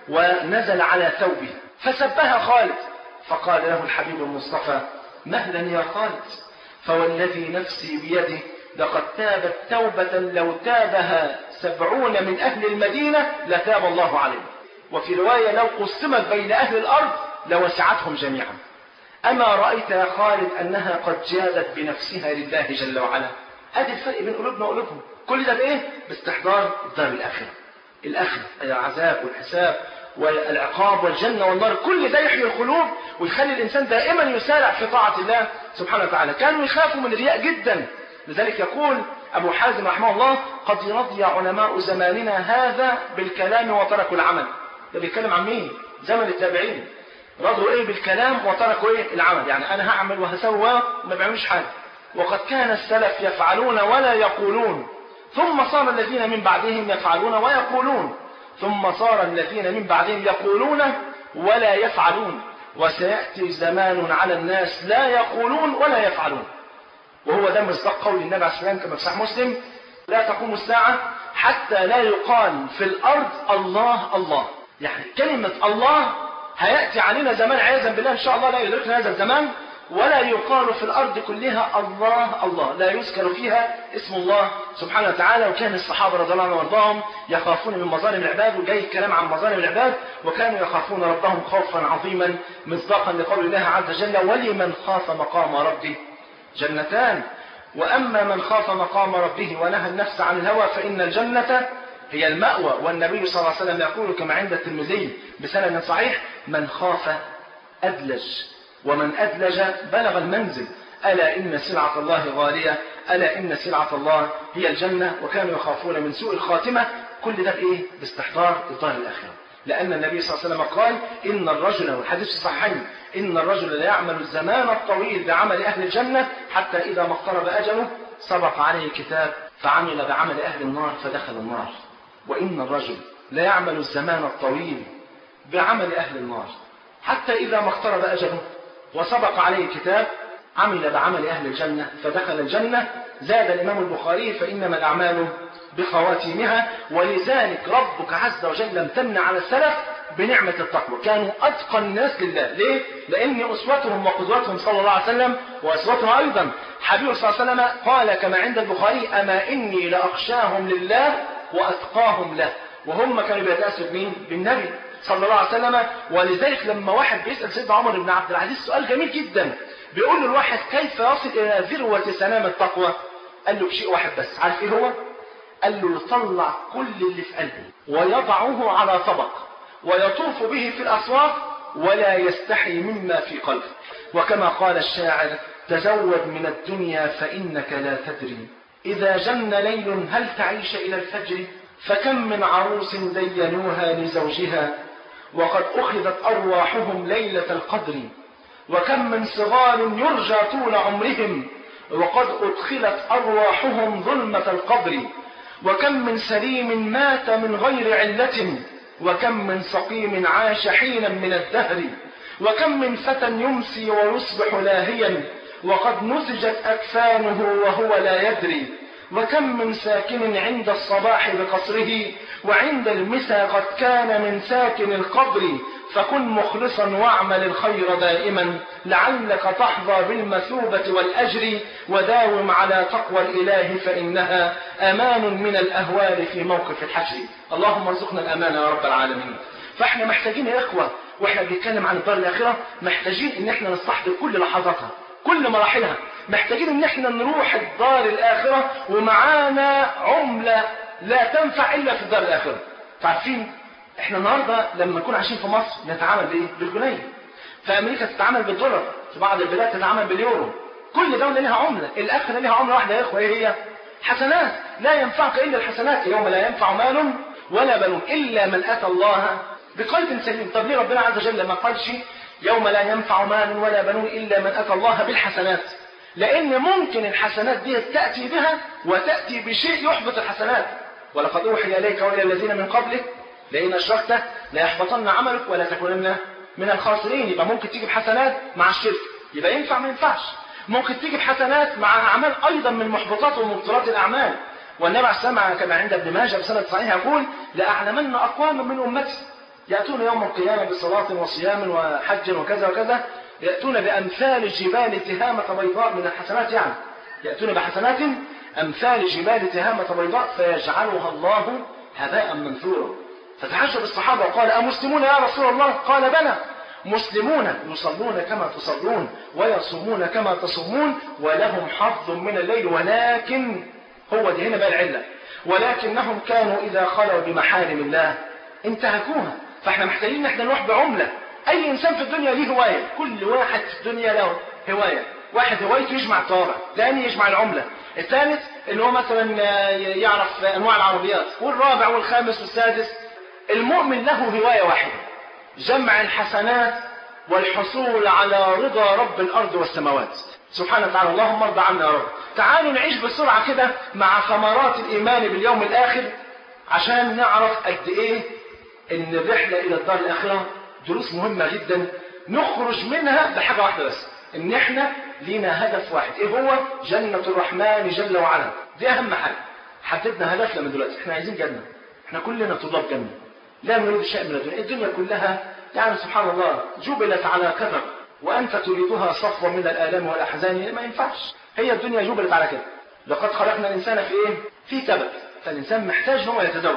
ونزل على ثوبه فسبها خالد فقال له الحبيب المصطفى مهلا يا خالد فوالذي نفسي بيده لقد تابت توبة لو تابها سبعون من أهل المدينة لتاب الله عليهم وفي رواية لو قسمت بين أهل الأرض لوسعتهم جميعا أما رأيت يا خالد أنها قد جادت بنفسها لله جل وعلا هذا الفرق بين قلوبنا وقلوبهم كل ده بإيه؟ باستحضار الدار الآخرة الآخرة العذاب والحساب والعقاب والجنة والنار كل ده يحيي القلوب ويخلي الإنسان دائما يسارع في طاعة الله سبحانه وتعالى كانوا يخافوا من الرياء جدا لذلك يقول أبو حازم رحمه الله قد رضي علماء زماننا هذا بالكلام وتركوا العمل ده بيتكلم عن مين؟ زمن التابعين رضوا ايه بالكلام وتركوا ايه العمل يعني انا هعمل وهسوى وما بيعملوش حاجه وقد كان السلف يفعلون ولا يقولون ثم صار الذين من بعدهم يفعلون ويقولون ثم صار الذين من بعدهم يقولون ولا يفعلون وسيأتي زمان على الناس لا يقولون ولا يفعلون وهو ده مصداق قول النبي عليه الصلاة والسلام كما في صحيح مسلم لا تقوم الساعة حتى لا يقال في الأرض الله الله يعني كلمة الله هيأتي علينا زمان عياذا بالله إن شاء الله لا يدركنا هذا الزمان ولا يقال في الأرض كلها الله الله لا يذكر فيها اسم الله سبحانه وتعالى وكان الصحابة رضي الله عنهم وارضاهم يخافون من مظالم العباد وجاي الكلام عن مظالم العباد وكانوا يخافون ربهم خوفا عظيما مصداقا لقول الله عز وجل ولمن خاف مقام ربه جنتان وأما من خاف مقام ربه ونهى النفس عن الهوى فإن الجنة هي المأوى والنبي صلى الله عليه وسلم يقول كما عند الترمذي بسند صحيح من خاف أدلج ومن أدلج بلغ المنزل ألا إن سلعة الله غالية ألا إن سلعة الله هي الجنة وكانوا يخافون من سوء الخاتمة كل ده بإيه؟ باستحضار إطار الآخرة لأن النبي صلى الله عليه وسلم قال إن الرجل والحديث الصحيحين إن الرجل لا يعمل الزمان الطويل بعمل أهل الجنة حتى إذا ما اقترب أجله سبق عليه كتاب فعمل بعمل أهل النار فدخل النار وإن الرجل لا يعمل الزمان الطويل بعمل أهل النار حتى إذا ما اقترب أجله وسبق عليه كتاب عمل بعمل أهل الجنة فدخل الجنة زاد الإمام البخاري فإنما الأعمال بخواتيمها ولذلك ربك عز وجل امتن على السلف بنعمة التقوى كانوا أتقى الناس لله ليه؟ لأن أسوتهم وقدوتهم صلى الله عليه وسلم وأسوتهم أيضا حبيب صلى الله عليه وسلم قال كما عند البخاري أما إني لأخشاهم لله وأتقاهم له وهم كانوا بيتأسوا بمين؟ بالنبي صلى الله عليه وسلم ولذلك لما واحد بيسأل سيدنا عمر بن عبد العزيز سؤال جميل جدا بيقول له الواحد كيف يصل إلى ذروة سلام التقوى قال له بشيء واحد بس عارف ايه هو قال له يطلع كل اللي في قلبه ويضعه على طبق ويطوف به في الأسواق ولا يستحي مما في قلبه وكما قال الشاعر تزود من الدنيا فإنك لا تدري إذا جن ليل هل تعيش إلى الفجر فكم من عروس زينوها لزوجها وقد أخذت أرواحهم ليلة القدر وكم من صغار يرجى طول عمرهم وقد أدخلت أرواحهم ظلمة القبر وكم من سليم مات من غير علة وكم من سقيم عاش حينا من الدهر وكم من فتى يمسي ويصبح لاهيا وقد نسجت أكفانه وهو لا يدري وكم من ساكن عند الصباح بقصره وعند المسا قد كان من ساكن القبر فكن مخلصا واعمل الخير دائما لعلك تحظى بالمثوبة والأجر وداوم على تقوى الإله فإنها أمان من الأهوال في موقف الحشر اللهم ارزقنا الأمان يا رب العالمين فاحنا محتاجين يا إخوة واحنا بنتكلم عن الدار الآخرة محتاجين ان احنا نستحضر كل لحظاتها كل مراحلها محتاجين ان احنا نروح الدار الآخرة ومعانا عملة لا تنفع إلا في الدار الآخرة عارفين احنا النهاردة لما نكون عايشين في مصر نتعامل بايه بالجنيه في امريكا تتعامل بالدولار في بعض البلاد تتعامل باليورو كل دولة لها عملة الاخرة لها عملة واحدة يا اخوة ايه هي حسنات لا ينفعك الا الحسنات يوم لا ينفع مال ولا بنون الا من اتى الله بقلب سليم طب ليه ربنا عز وجل ما قالش يوم لا ينفع مال ولا بنون الا من اتى الله بالحسنات لان ممكن الحسنات دي تاتي بها وتاتي بشيء يحبط الحسنات ولقد اوحي اليك والى الذين من قبلك لئن اشركت ليحبطن عملك ولا تكونن من الخاسرين يبقى ممكن تيجي بحسنات مع الشرك يبقى ينفع ما ينفعش ممكن تيجي بحسنات مع اعمال ايضا من محبطات ومبطلات الاعمال والنبي عليه السلام كما عند ابن ماجه بسند صحيح يقول لاعلمن اقواما من امتي ياتون يوم القيامه بصلاه وصيام وحج وكذا وكذا ياتون بامثال جبال تهامه بيضاء من الحسنات يعني ياتون بحسنات أمثال جبال تهامة بيضاء فيجعلها الله هباء منثورا فتعجب الصحابة وقال أمسلمون يا رسول الله قال بلى مسلمون يصلون كما تصلون ويصومون كما تصومون ولهم حظ من الليل ولكن هو دي هنا بقى العلة ولكنهم كانوا إذا خلوا بمحارم الله انتهكوها فاحنا محتاجين ان احنا نروح بعملة أي إنسان في الدنيا ليه هواية كل واحد في الدنيا له هواية واحد هوايته يجمع الطوابع الثاني يجمع العملة الثالث ان هو مثلا يعرف انواع العربيات والرابع والخامس والسادس المؤمن له هواية واحدة جمع الحسنات والحصول على رضا رب الأرض والسماوات سبحانه وتعالى اللهم ارضى عنا يا رب تعالوا نعيش بسرعة كده مع ثمرات الإيمان باليوم الآخر عشان نعرف قد إيه إن الرحلة إلى الدار الآخرة دروس مهمة جدا نخرج منها بحاجة واحدة بس إن إحنا لينا هدف واحد إيه هو جنة الرحمن جل وعلا دي أهم حاجة حددنا هدفنا من دلوقتي إحنا عايزين جنة إحنا كلنا طلاب جنة لا نريد شيء من الدنيا الدنيا كلها يعني سبحان الله جبلت على كثر وأنت تريدها صفوة من الآلام والأحزان ما ينفعش هي الدنيا جبلت على كده لقد خلقنا الإنسان في إيه؟ في كبد فالإنسان محتاج أن هو يتزوج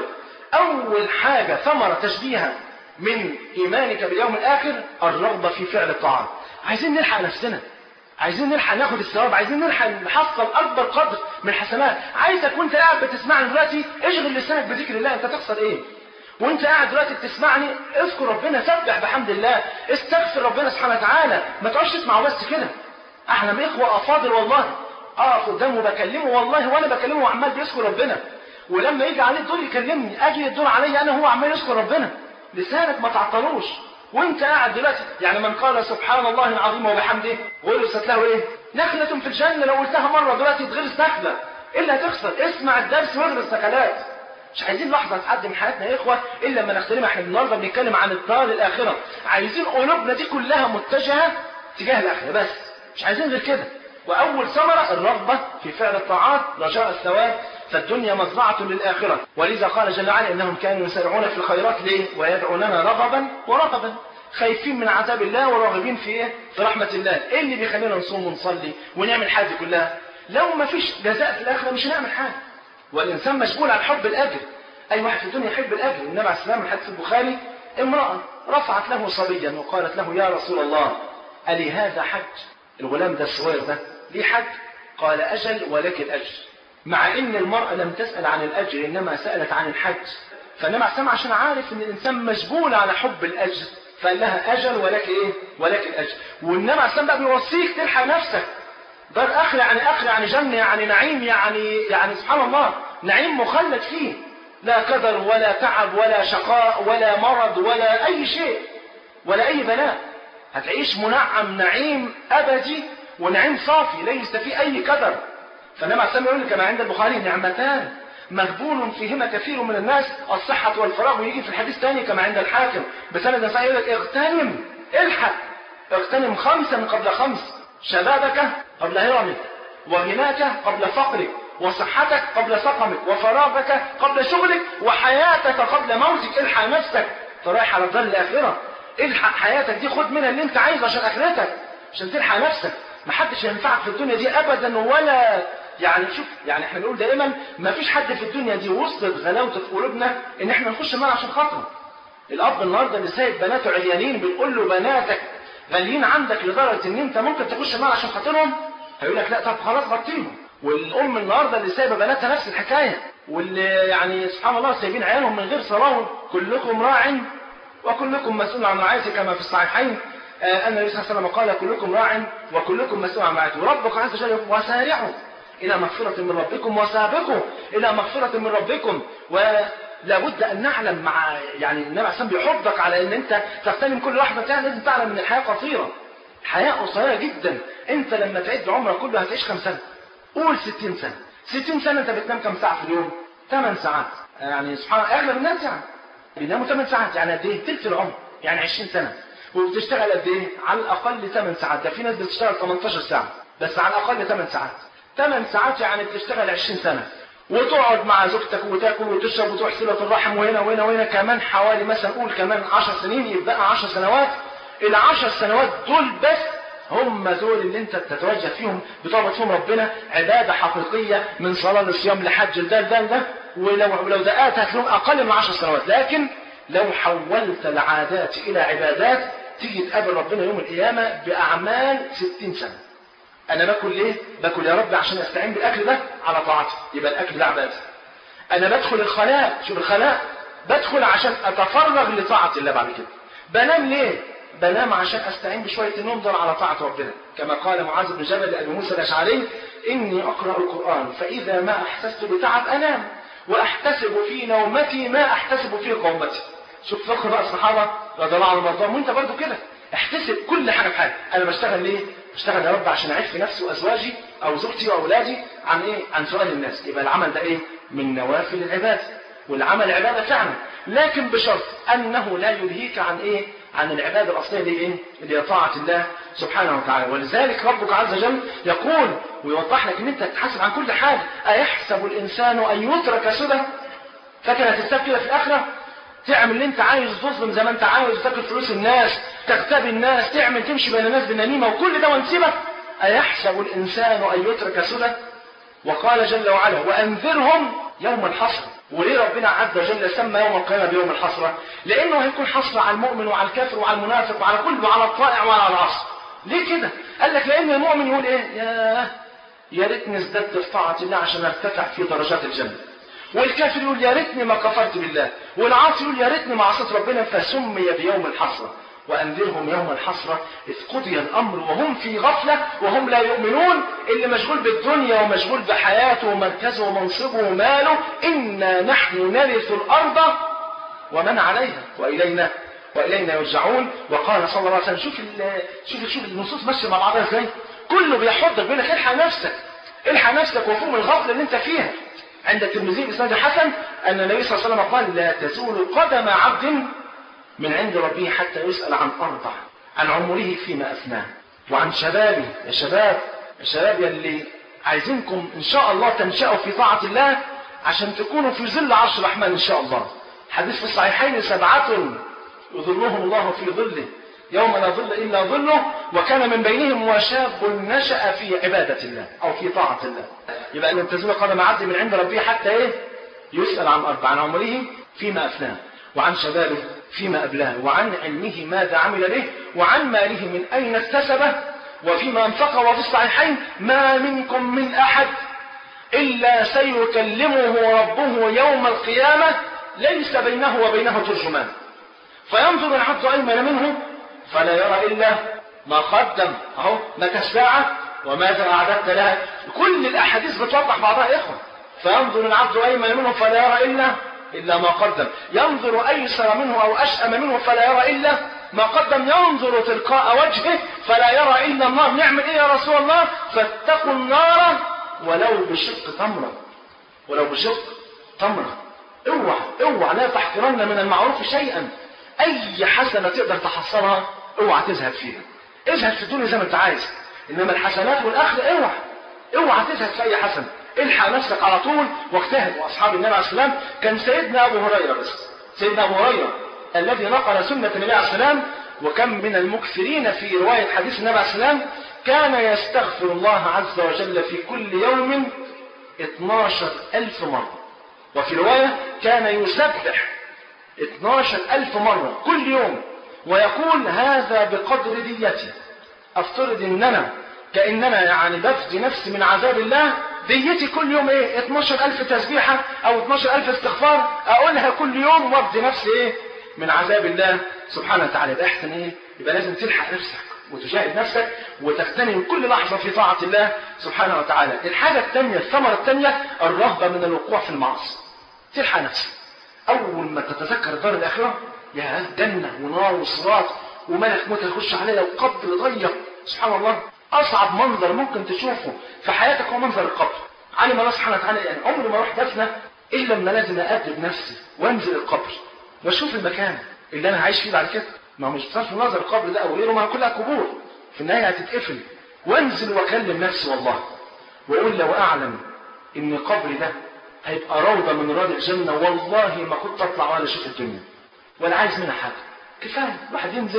أول حاجة ثمرة تشبيها من إيمانك باليوم الآخر الرغبة في فعل الطاعات عايزين نلحق نفسنا عايزين نلحق ناخد الثواب عايزين نلحق نحصل اكبر قدر من الحسنات عايزك وانت قاعد بتسمعني دلوقتي اشغل لسانك بذكر الله انت تخسر ايه وانت قاعد دلوقتي بتسمعني اذكر ربنا سبح بحمد الله استغفر ربنا سبحانه وتعالى ما تقعدش تسمع بس كده احنا من اخوه افاضل والله اقف قدامه بكلمه والله وانا بكلمه وعمال بيذكر ربنا ولما يجي عليه الدور يكلمني اجي الدور عليا انا هو عمال يذكر ربنا لسانك ما تعطلوش وانت قاعد دلوقتي يعني من قال سبحان الله العظيم وبحمده غرست له ايه نخلة في الجنة لو قلتها مرة دلوقتي تغرس نخلة ايه اللي هتخسر اسمع الدرس واغرس نخلات مش عايزين لحظة تعدي من حياتنا يا إخوة إلا لما نختلمها احنا النهاردة بنتكلم عن الدار الآخرة عايزين قلوبنا دي كلها متجهة تجاه الآخرة بس مش عايزين غير كده وأول ثمرة الرغبة في فعل الطاعات رجاء الثواب فالدنيا مزرعة للآخرة ولذا قال جل وعلا إنهم كانوا يسارعون في الخيرات ليه ويدعوننا رغبا ورهبا خايفين من عذاب الله وراغبين في ايه؟ في رحمة الله، ايه اللي بيخلينا نصوم ونصلي ونعمل حاجة كلها؟ لو ما فيش جزاء في الآخرة مش هنعمل حاجة. والإنسان مشغول عن حب الأجر. أي واحد في الدنيا يحب الأجر، النبي عليه السلام من حديث البخاري امرأة رفعت له صبيا وقالت له يا رسول الله ألي هذا حج؟ الغلام ده الصغير ده ليه حج؟ قال أجل ولك الأجر. مع إن المرأة لم تسأل عن الأجر إنما سألت عن الحج. فالنبي عليه السلام عشان عارف إن الإنسان مشغول على حب الأجر فقال لها أجل ولك إيه؟ ولك الأجر. والنبي عليه السلام بقى بيوصيك تلحق نفسك. دار آخر يعني آخر يعني جنة يعني نعيم يعني يعني سبحان الله نعيم مخلد فيه. لا كدر ولا تعب ولا شقاء ولا مرض ولا أي شيء ولا أي بلاء. هتعيش منعم نعيم أبدي ونعيم صافي ليس فيه أي كدر. فالنبي عليه السلام يقول لك كما عند البخاري نعمتان مغبون فيهما كثير من الناس الصحة والفراغ ويجي في الحديث الثاني كما عند الحاكم بسند صحيح يقول لك اغتنم الحق اغتنم خمسا قبل خمس شبابك قبل هرمك وغناك قبل فقرك وصحتك قبل سقمك وفراغك قبل شغلك وحياتك قبل موتك الحق نفسك فرايح على الدار الآخرة الحق حياتك دي خد منها اللي انت عايزه عشان اخرتك عشان تلحق نفسك محدش ينفعك في الدنيا دي ابدا ولا يعني شوف يعني احنا بنقول دائما ما فيش حد في الدنيا دي وصلت غلاوته في قلوبنا ان احنا نخش النار عشان خاطره. الاب النهارده اللي سايب بناته عريانين بنقول له بناتك غاليين عندك لدرجه ان انت ممكن تخش النار عشان خاطرهم هيقول لك لا طب خلاص غطيهم. والام النهارده اللي سايبه بناتها نفس الحكايه واللي يعني سبحان الله سايبين عيالهم من غير صلاه كلكم راع وكلكم مسؤول عن رعايته كما في الصحيحين آه ان النبي صلى الله عليه وسلم قال كلكم راع وكلكم مسؤول عن رعايته وربك عز وجل وسارعوا إلى مغفرة من ربكم وسابقوا إلى مغفرة من ربكم ولابد أن نعلم مع يعني النبي عليه الصلاة بيحضك على أن أنت تغتنم كل لحظة يعني لازم تعلم أن الحياة قصيرة الحياة قصيرة جدا أنت لما تعد عمرك كله هتعيش كم سنة قول 60 سنة 60 سنة أنت بتنام كم ساعة في اليوم 8 ساعات يعني سبحان الله أغلب الناس يعني بيناموا 8 ساعات يعني قد إيه تلت العمر يعني 20 سنة وبتشتغل قد إيه على الأقل 8 ساعات ده في ناس بتشتغل 18 ساعة بس على الأقل 8 ساعات 8 ساعات يعني بتشتغل 20 سنة وتقعد مع زوجتك وتاكل وتشرب وتروح صلة الرحم وهنا وهنا وهنا كمان حوالي مثلا قول كمان 10 سنين يبقى 10 سنوات ال 10 سنوات دول بس هم دول اللي انت تتوجه فيهم بطلبة فيهم ربنا عبادة حقيقية من صلاة للصيام لحج لده لده لده ولو ولو دقات هتلاقيهم أقل من عشر سنوات لكن لو حولت العادات إلى عبادات تيجي تقابل ربنا يوم القيامة بأعمال ستين سنة أنا باكل ليه؟ باكل يا رب عشان أستعين بالأكل ده على طاعتي يبقى الأكل ده عبادة أنا بدخل الخلاء شوف الخلاء بدخل عشان أتفرغ لطاعة الله بعد كده بنام ليه؟ بنام عشان استعين بشويه النوم دول على طاعه ربنا كما قال معاذ بن جبل لابي موسى الاشعري اني اقرا القران فاذا ما احسست بتعب انام واحتسب في نومتي ما احتسب في قومتي شوف فقه بقى الصحابه رضي الله عنهم وارضاهم وانت برضو كده احتسب كل حاجه في حاجه انا بشتغل ليه بشتغل يا رب عشان اعيش في نفسي وازواجي او زوجتي واولادي عن ايه عن سؤال الناس يبقى العمل ده ايه من نوافل العباده والعمل عباده فعلا لكن بشرط انه لا يلهيك عن ايه عن العباده الاصليه اللي ايه اللي هي طاعه الله سبحانه وتعالى ولذلك ربك عز وجل يقول ويوضح لك ان انت تتحاسب عن كل حاجه ايحسب الانسان ان يترك سدى فاكر هتستفيد كده في الاخره تعمل اللي انت عايز تظلم زي ما انت عاوز تاكل فلوس الناس تغتابي الناس تعمل تمشي بين الناس بالنميمه وكل ده ونسيبك ايحسب الانسان ان يترك سدى وقال جل وعلا وانذرهم يوم الحسره وليه ربنا عز وجل سمى يوم القيامة بيوم الحسرة؟ لأنه هيكون حسرة على المؤمن وعلى الكافر وعلى المنافق وعلى كل وعلى الطائع وعلى العصر. ليه كده؟ قال لك لأن المؤمن يقول إيه؟ يا يا ريتني ازددت في طاعة الله عشان ارتفع في درجات الجنة. والكافر يقول يا ريتني ما كفرت بالله، والعاصي يقول يا ريتني ما عصيت ربنا فسمي بيوم الحسرة. وأنذرهم يوم الحسرة إذ قضي الأمر وهم في غفلة وهم لا يؤمنون اللي مشغول بالدنيا ومشغول بحياته ومركزه ومنصبه وماله إنا نحن نرث الأرض ومن عليها وإلينا وإلينا يرجعون وقال صلى الله عليه وسلم شوف شوف شوف النصوص ماشية مع بعضها إزاي كله بيحضك بيقول لك الحق نفسك الحق نفسك وفوق من الغفلة اللي أنت فيها عند الترمذي بإسناد حسن أن النبي صلى الله عليه وسلم قال لا تزول قدم عبد من عند ربه حتى يسأل عن أربع عن عمره فيما أفناه وعن شبابه يا شباب يا شباب يلي عايزينكم إن شاء الله تنشأوا في طاعة الله عشان تكونوا في ظل عرش الرحمن إن شاء الله حديث في الصحيحين سبعة يظلهم الله في ظله يوم لا ظل إلا ظله وكان من بينهم وشاب نشأ في عبادة الله أو في طاعة الله يبقى أن تزول قدم عبد من عند ربه حتى إيه يسأل عن أربع عن عمره فيما أفناه وعن شبابه فيما أبلاه وعن علمه ماذا عمل به وعن ماله من أين اكتسبه وفيما أنفقه وفي الصحيحين ما منكم من أحد إلا سيكلمه ربه يوم القيامة ليس بينه وبينه ترجمان فينظر العبد أيمن منه فلا يرى إلا ما قدم أهو متى الساعة وماذا أعددت لها كل الأحاديث بتوضح بعضها يا إخوة فينظر العبد أيمن منه فلا يرى إلا إلا ما قدم ينظر أيسر منه أو أشأم منه فلا يرى إلا ما قدم ينظر تلقاء وجهه فلا يرى إلا النار نعمل إيه يا رسول الله فاتقوا النار ولو بشق تمرة ولو بشق تمرة اوعى اوعى لا تحقرن من المعروف شيئا أي حسنة تقدر تحصلها اوعى تزهد فيها ازهد في الدنيا زي ما انت عايز انما الحسنات والاخره اوعى اوعى تزهد في اي حسنه الحق نفسك على طول واجتهد واصحاب النبي عليه السلام كان سيدنا ابو هريره بس سيدنا ابو هريره الذي نقل سنه النبي عليه السلام وكم من المكثرين في روايه حديث النبي عليه السلام كان يستغفر الله عز وجل في كل يوم 12 ألف مرة وفي رواية كان يسبح 12 ألف مرة كل يوم ويقول هذا بقدر ديتي أفترض إن أنا كأننا يعني بفدي نفسي من عذاب الله ديتي كل يوم ايه 12 ألف تسبيحة أو 12 ألف استغفار أقولها كل يوم وافدي نفسي ايه من عذاب الله سبحانه وتعالى يبقى احسن ايه يبقى لازم تلحق نفسك وتجاهد نفسك وتغتنم كل لحظة في طاعة الله سبحانه وتعالى الحاجة الثانية الثمرة الثانية الرهبة من الوقوع في المعاصي تلحق نفسك أول ما تتذكر دار الآخرة يا جنة ونار وصراط وملك موت يخش عليها وقبر ضيق سبحان الله أصعب منظر ممكن تشوفه في حياتك هو منظر القبر علم الله سبحانه وتعالى يعني عمري ما اروح دفنة إلا لما لازم أأدب نفسي وأنزل القبر وأشوف المكان اللي أنا عايش فيه بعد كده ما هو مش بصرف النظر القبر ده أو غيره ما كلها قبور في النهاية هتتقفل وأنزل وأكلم نفسي والله وأقول لو أعلم إن قبري ده هيبقى روضة من رياض الجنة والله ما كنت أطلع ولا أشوف الدنيا ولا عايز منها حاجة كفاية الواحد ينزل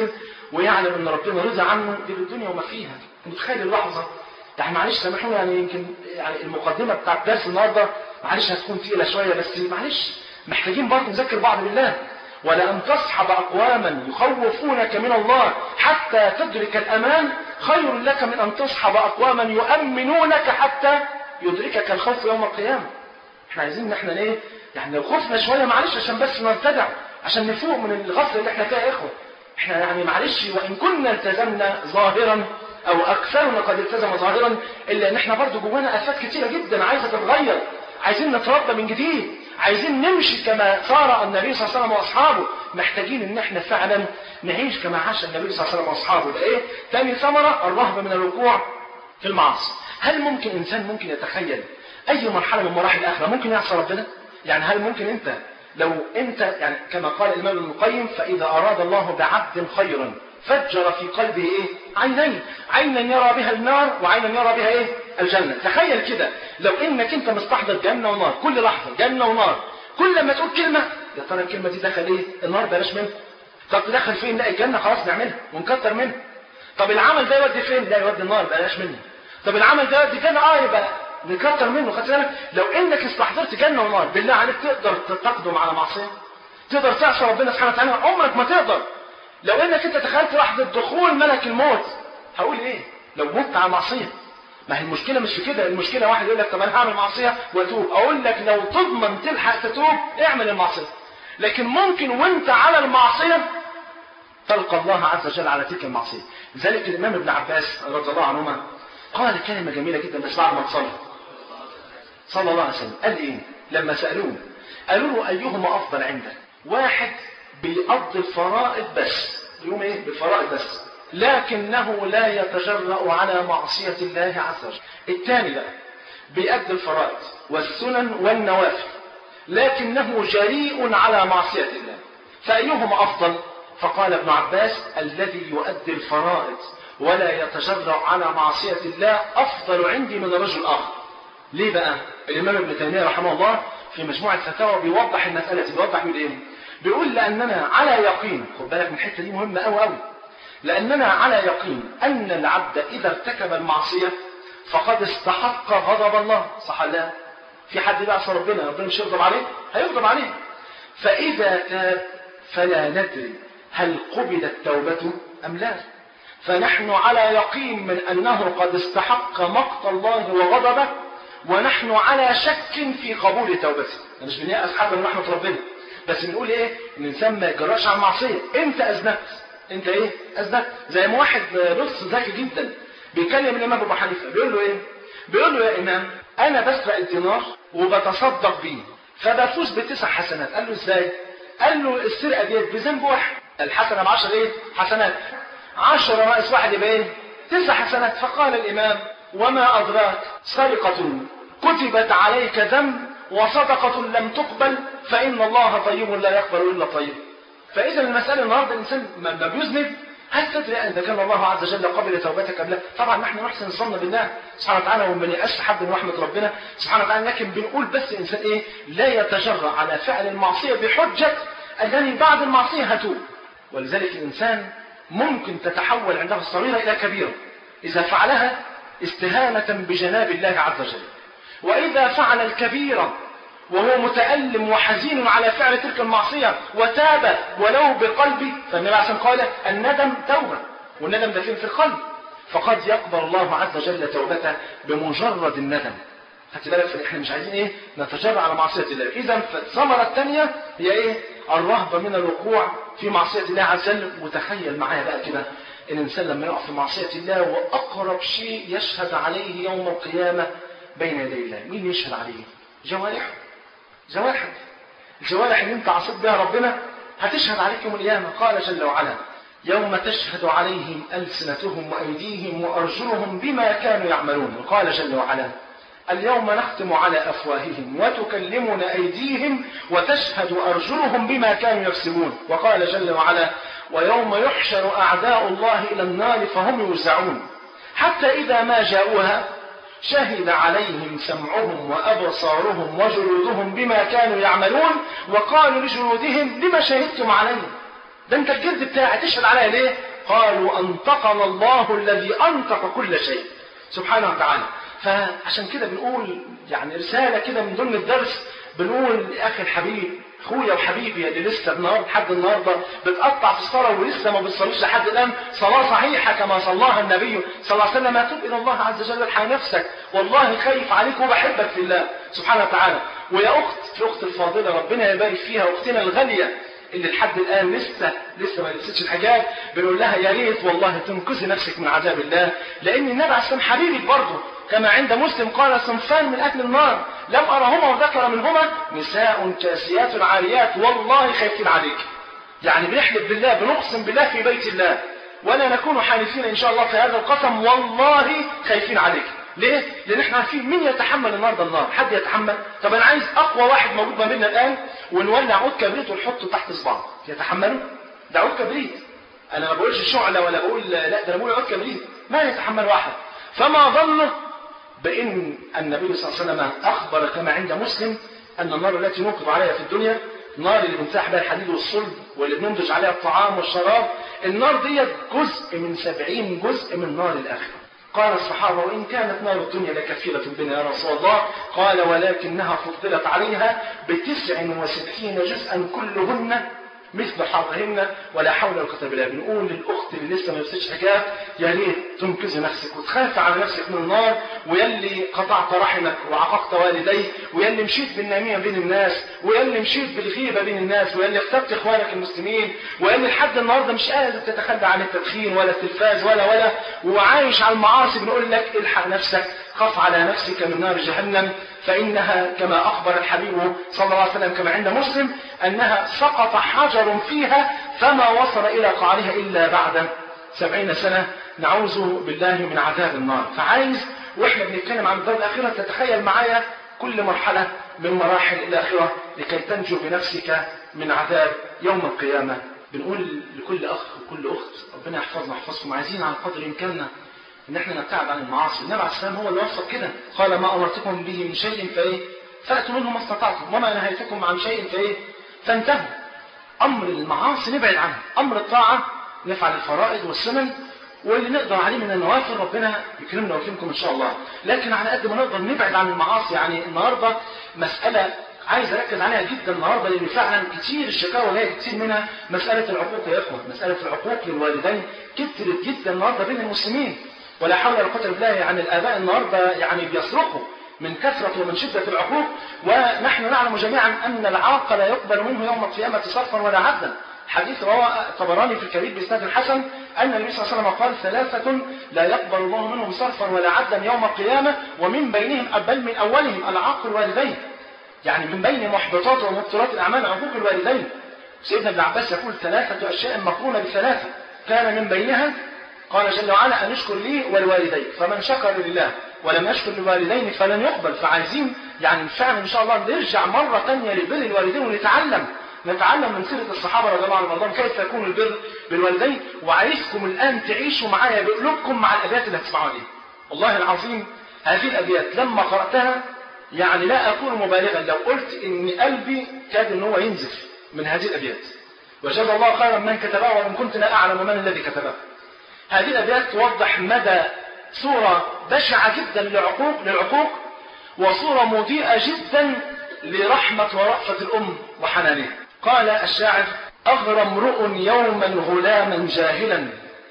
ويعلم ان ربنا رضى عنه دي الدنيا وما فيها متخيل اللحظه يعني معلش سامحوني يعني يمكن يعني المقدمه بتاعت درس النهارده معلش هتكون تقيله شويه بس معلش محتاجين برضه نذكر بعض بالله ولأن تصحب أقواما يخوفونك من الله حتى تدرك الأمان خير لك من أن تصحب أقواما يؤمنونك حتى يدركك الخوف يوم القيامة احنا عايزين ان احنا ليه يعني لو خفنا شوية معلش عشان بس نرتدع عشان نفوق من الغفلة اللي احنا فيها يا اخوة احنا يعني معلش وان كنا التزمنا ظاهرا او اكثرنا قد التزم ظاهرا الا ان احنا برضو جوانا افات كتيرة جدا عايزة تتغير عايزين نتربى من جديد عايزين نمشي كما صار النبي صلى الله عليه وسلم واصحابه محتاجين ان احنا فعلا نعيش كما عاش النبي صلى الله عليه وسلم واصحابه ده ايه تاني ثمرة الرهبة من الوقوع في المعاصي هل ممكن انسان ممكن يتخيل اي مرحلة من مراحل الاخرة ممكن يعصى ربنا يعني هل ممكن انت لو انت يعني كما قال الامام ابن القيم فاذا اراد الله بعبد خيرا فجر في قلبه ايه عينين عينا يرى بها النار وعينا يرى بها ايه الجنة تخيل كده لو انك انت مستحضر جنة ونار كل لحظة جنة ونار كل ما تقول كلمة يا ترى الكلمة دي دخل ايه النار بلاش منها طب تدخل فين لا الجنة خلاص نعملها ونكتر منها طب العمل ده يودي فين لا يودي النار بلاش منه طب العمل ده يودي كده اه يبقى نكتر منه خدت بالك لو انك استحضرت جنة ونار بالله عليك تقدر تقدم على معصية تقدر تعصي ربنا سبحانه وتعالى عمرك ما تقدر لو انك انت تخيلت لحظة دخول ملك الموت هقول ايه لو مت على معصية ما هي المشكلة مش في كده المشكلة واحد يقول لك طب انا هعمل معصية واتوب اقول لك لو تضمن تلحق تتوب اعمل المعصية لكن ممكن وانت على المعصية تلقى الله عز وجل على تلك المعصية لذلك الامام ابن عباس رضي الله عنهما قال كلمة جميلة جدا بس بعد ما تصلي صلى الله عليه وسلم قال ايه لما سألوه قالوا له ايهما افضل عندك واحد بيقضي الفرائض بس يوم ايه بالفرائض بس لكنه لا يتجرأ على معصية الله عز وجل الثاني بقى بيأدي الفرائض والسنن والنوافل لكنه جريء على معصية الله فأيهما أفضل فقال ابن عباس الذي يؤدي الفرائض ولا يتجرأ على معصية الله أفضل عندي من الرجل الآخر ليه بقى الإمام ابن تيمية رحمه الله في مجموعة فتاوى بيوضح المسألة دي بيوضح يقول إيه بيقول لأننا على يقين خد بالك من الحتة دي مهمة أوي أوي لأننا على يقين أن العبد إذا ارتكب المعصية فقد استحق غضب الله صح لا في حد بقى ربنا ربنا مش يغضب عليه هيغضب عليه فإذا تاب فلا ندري هل قبلت توبته أم لا فنحن على يقين من أنه قد استحق مقت الله وغضبه ونحن على شك في قبول توبته مش بنيأس حد من رحمة ربنا بس بنقول ايه الانسان ما يجراش على المعصيه انت اذنبت انت ايه اذنبت زي ما واحد لص ذكي جدا بيكلم الامام ابو حنيفه بيقول له ايه بيقول له يا امام انا بسرق الدينار وبتصدق بيه فبفوز بتسع حسنات قال له ازاي قال له السرقه ديت بذنب واحد الحسنه ب 10 ايه حسنات 10 ناقص واحد يبقى ايه تسع حسنات فقال الامام وما ادراك سرقه كتبت عليك ذنب وصدقة لم تقبل فإن الله طيب لا يقبل إلا طيب فإذا المسألة النهاردة الإنسان ما بيذنب هل تدري أن كان الله عز وجل قبل توبتك أم لا؟ طبعا نحن نحسن الظن بالله سبحانه وتعالى وما بنيأسش حد من رحمة ربنا سبحانه وتعالى لكن بنقول بس الإنسان إيه؟ لا يتجرأ على فعل المعصية بحجة أنني بعد المعصية هتوب ولذلك الإنسان ممكن تتحول عنده الصغيرة إلى كبيرة إذا فعلها استهانة بجناب الله عز وجل وإذا فعل الكبيرة وهو متألم وحزين على فعل تلك المعصية وتاب ولو بقلبه فالنبي عليه الصلاة قال الندم توبة والندم ده فين في القلب فقد يقبل الله عز وجل توبته بمجرد الندم خدت بالك احنا مش عايزين ايه نتجرع على معصية الله اذا الثمرة الثانية هي ايه الرهبة من الوقوع في معصية الله عز وجل وتخيل معايا بقى كده الانسان لما يقع في معصية الله واقرب شيء يشهد عليه يوم القيامة بين يدي الله مين يشهد عليه جوارحه جوارحك الجوارح اللي انت عصيت بها ربنا هتشهد عليك يوم القيامة قال جل وعلا يوم تشهد عليهم ألسنتهم وأيديهم وأرجلهم بما كانوا يعملون وقال جل وعلا اليوم نختم على أفواههم وتكلمنا أيديهم وتشهد أرجلهم بما كانوا يكسبون وقال جل وعلا ويوم يحشر أعداء الله إلى النار فهم يوزعون حتى إذا ما جاءوها شهد عليهم سمعهم وأبصارهم وجلودهم بما كانوا يعملون وقالوا لجلودهم لما شهدتم علينا ده انت الجلد بتاعي تشهد عليا ليه قالوا أنطقنا الله الذي أنطق كل شيء سبحانه وتعالى فعشان كده بنقول يعني رسالة كده من ضمن الدرس بنقول يا أخي الحبيب اخويا وحبيبي اللي لسه النهارده لحد النهارده بتقطع في الصلاه ولسه ما بتصليش لحد الان صلاه صحيحه كما صلاها النبي صلى الله عليه وسلم توب الى الله عز وجل الحق نفسك والله خايف عليك وبحبك في الله سبحانه وتعالى ويا اخت الاخت الفاضله ربنا يبارك فيها اختنا الغاليه اللي لحد الان لسه لسه ما لبستش الحجاب بنقول لها يا ريت والله تنقذي نفسك من عذاب الله لان النبي عليه السلام حبيبك برضه كما عند مسلم قال صنفان من اهل النار لم ارهما وذكر منهما نساء كاسيات عاريات والله خايفين عليك يعني بنحلف بالله بنقسم بالله في بيت الله ولا نكون حالفين ان شاء الله في هذا القسم والله خايفين عليك ليه؟ لان احنا عارفين مين يتحمل النهارده النار؟ حد يتحمل؟ طب انا عايز اقوى واحد موجود ما بيننا الان ونولع عود كبريت ونحطه تحت صباعه، يتحمله؟ ده عود كبريت. انا ما بقولش شعله ولا بقول لا ده انا بقول عود كبريت، ما يتحمل واحد. فما ظنه بان النبي صلى الله عليه وسلم اخبر كما عند مسلم ان النار التي نوقد عليها في الدنيا النار اللي بنفتح بها الحديد والصلب واللي بننضج عليها الطعام والشراب النار ديت جزء من سبعين جزء من نار الآخرة قال الصحابة وإن كانت نار الدنيا لكثيرة بنا يا رسول الله قال ولكنها فضلت عليها بتسع وستين جزءا كلهن مثل حظهن ولا حول ولا قوة بالله بنقول للأخت اللي لسه ما لبستش حجاب يا ريت تنقذي نفسك وتخاف على نفسك من النار ويلي قطعت رحمك وعققت والديك ويلي مشيت بالنميمة بين الناس ويلي مشيت بالغيبة بين الناس ويلي اخترت إخوانك المسلمين ويلي لحد النهارده مش قادر تتخلى عن التدخين ولا التلفاز ولا ولا وعايش على المعاصي بنقول لك الحق نفسك خف على نفسك من نار جهنم فإنها كما أخبر الحبيب صلى الله عليه وسلم كما عند مسلم أنها سقط حجر فيها فما وصل إلى قعرها إلا بعد سبعين سنة نعوذ بالله من عذاب النار فعايز وإحنا بنتكلم عن الدار الآخرة تتخيل معايا كل مرحلة من مراحل الآخرة لكي تنجو بنفسك من عذاب يوم القيامة بنقول لكل أخ وكل أخت ربنا يحفظنا ويحفظكم عايزين على قدر إمكاننا ان احنا نبتعد عن المعاصي النبي عليه السلام هو اللي وصف كده قال ما امرتكم به من شيء فايه فاتوا منه ما استطعتم وما نهيتكم عن شيء فايه فانتهوا امر المعاصي نبعد عنه امر الطاعه نفعل الفرائض والسنن واللي نقدر عليه من النوافل ربنا يكرمنا ويكرمكم ان شاء الله لكن على قد ما نقدر نبعد عن المعاصي يعني النهارده مساله عايز اركز عليها جدا النهارده لان فعلا كتير الشكاوى اللي هي كتير منها مساله العقوق يا اخوه مساله العقوق للوالدين كترت جدا النهارده بين المسلمين ولا حول ولا قوه الا بالله يعني الاباء النهارده يعني بيصرخوا من كثرة ومن شدة العقوق ونحن نعلم جميعا أن العاق لا يقبل منه يوم القيامة صرفا ولا عدلا حديث روى الطبراني في الكبير بإسناد الحسن أن النبي صلى الله عليه وسلم قال ثلاثة لا يقبل الله منهم صرفا ولا عدلا يوم القيامة ومن بينهم بل من أولهم العاق الوالدين يعني من بين محبطات ومبطلات الأعمال عقوق الوالدين سيدنا ابن عباس يقول ثلاثة أشياء مقرونة بثلاثة كان من بينها قال جل وعلا أن اشكر لي ولوالدي فمن شكر لله ولم يشكر للوالدين فلن يقبل فعايزين يعني فعلا إن شاء الله نرجع مرة ثانية لبر الوالدين ونتعلم نتعلم من سيرة الصحابة رضي الله عنهم كيف يكون البر بالوالدين وعايزكم الآن تعيشوا معايا بقلوبكم مع الأبيات اللي هتسمعوها دي والله العظيم هذه الأبيات لما قرأتها يعني لا أكون مبالغا لو قلت إن قلبي كاد إن هو ينزف من هذه الأبيات وجزا الله خيرا من كتبها وإن كنت لا أعلم من الذي كتبها هذه الأبيات توضح مدى صورة بشعة جدا للعقوق للعقوق وصورة مضيئة جدا لرحمة ورأفة الأم وحنانها قال الشاعر أغرى امرؤ يوما غلاما جاهلا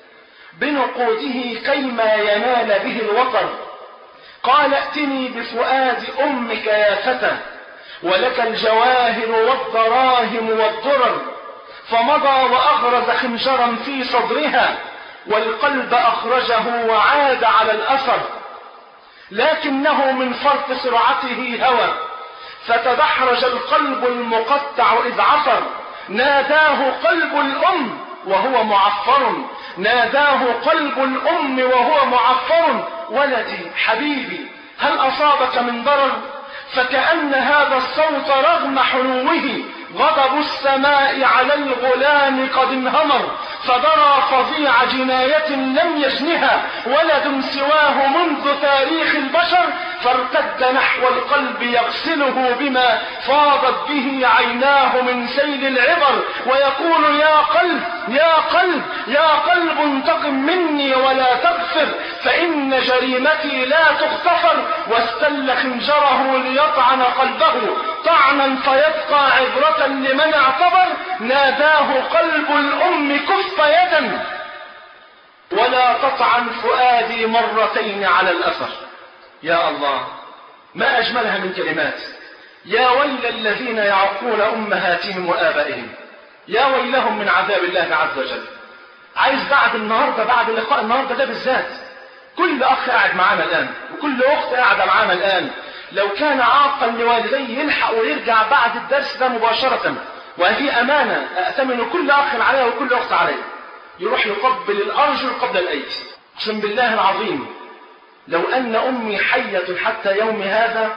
بنقوده كيما ينال به الوطر قال ائتني بفؤاد أمك يا فتى ولك الجواهر والدراهم والضرر فمضى وأغرز خنجرا في صدرها والقلب أخرجه وعاد على الأثر لكنه من فرط سرعته هوى فتدحرج القلب المقطع إذ عثر ناداه قلب الأم وهو معفر ناداه قلب الأم وهو معفر ولدي حبيبي هل أصابك من ضرر فكأن هذا الصوت رغم حنوه غضب السماء على الغلام قد انهمر فدرى فظيع جناية لم يجنها ولد سواه منذ تاريخ البشر فارتد نحو القلب يغسله بما فاضت به عيناه من سيل العبر ويقول يا قلب يا قلب يا قلب انتقم مني ولا تغفر فإن جريمتي لا تغتفر واستل خنجره ليطعن قلبه طعنا فيبقى عبرة لمن اعتبر ناداه قلب الأم كف يدا ولا تطعن فؤادي مرتين على الأثر يا الله ما أجملها من كلمات يا ويل الذين يعقون أمهاتهم وآبائهم يا ويلهم من عذاب الله عز وجل عايز بعد النهارده بعد لقاء النهارده ده بالذات كل اخ قاعد معانا الان وكل اخت قاعده معانا الان لو كان عاقا لوالديه يلحق ويرجع بعد الدرس ده مباشره وهذه امانه اتمن كل اخ عليها وكل اخت عليها يروح يقبل الارجل قبل الايدي اقسم بالله العظيم لو ان امي حيه حتى يوم هذا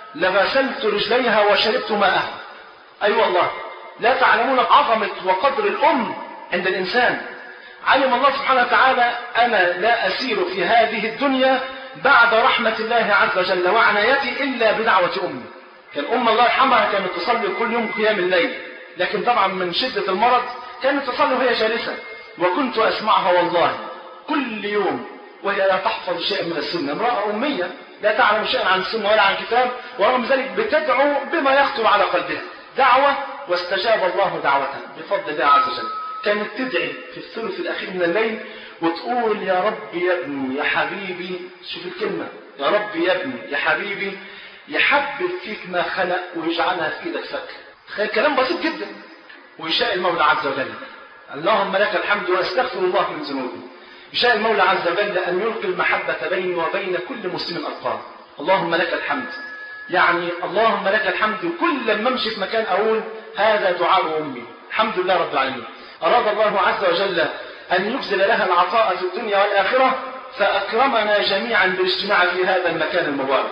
لغسلت رجليها وشربت ماءها اي أيوة والله لا تعلمون عظمه وقدر الام عند الانسان علم الله سبحانه وتعالى أنا لا أسير في هذه الدنيا بعد رحمة الله عز وجل وعنايتي إلا بدعوة أمي كان أم الله يرحمها كانت تصلي كل يوم قيام الليل لكن طبعا من شدة المرض كانت تصلي وهي جالسة وكنت أسمعها والله كل يوم وهي لا تحفظ شيئا من السنة امرأة أمية لا تعلم شيئا عن السنة ولا عن الكتاب ورغم ذلك بتدعو بما يخطر على قلبها دعوة واستجاب الله دعوتها بفضل الله عز وجل كانت تدعي في الثلث الأخير من الليل وتقول يا رب يا ابني يا حبيبي شوف الكلمة يا رب يا ابني يا حبيبي يحبب فيك ما خلق ويجعلها في ايدك فك تخيل كلام بسيط جدا ويشاء المولى عز وجل اللهم لك الحمد واستغفر الله من ذنوبي يشاء المولى عز وجل ان يلقي المحبه بيني وبين كل مسلم القاه اللهم لك الحمد يعني اللهم لك الحمد كل لما امشي في مكان اقول هذا دعاء امي الحمد لله رب العالمين اراد الله عز وجل ان يبذل لها العطاء في الدنيا والاخره فاكرمنا جميعا بالاجتماع في هذا المكان المبارك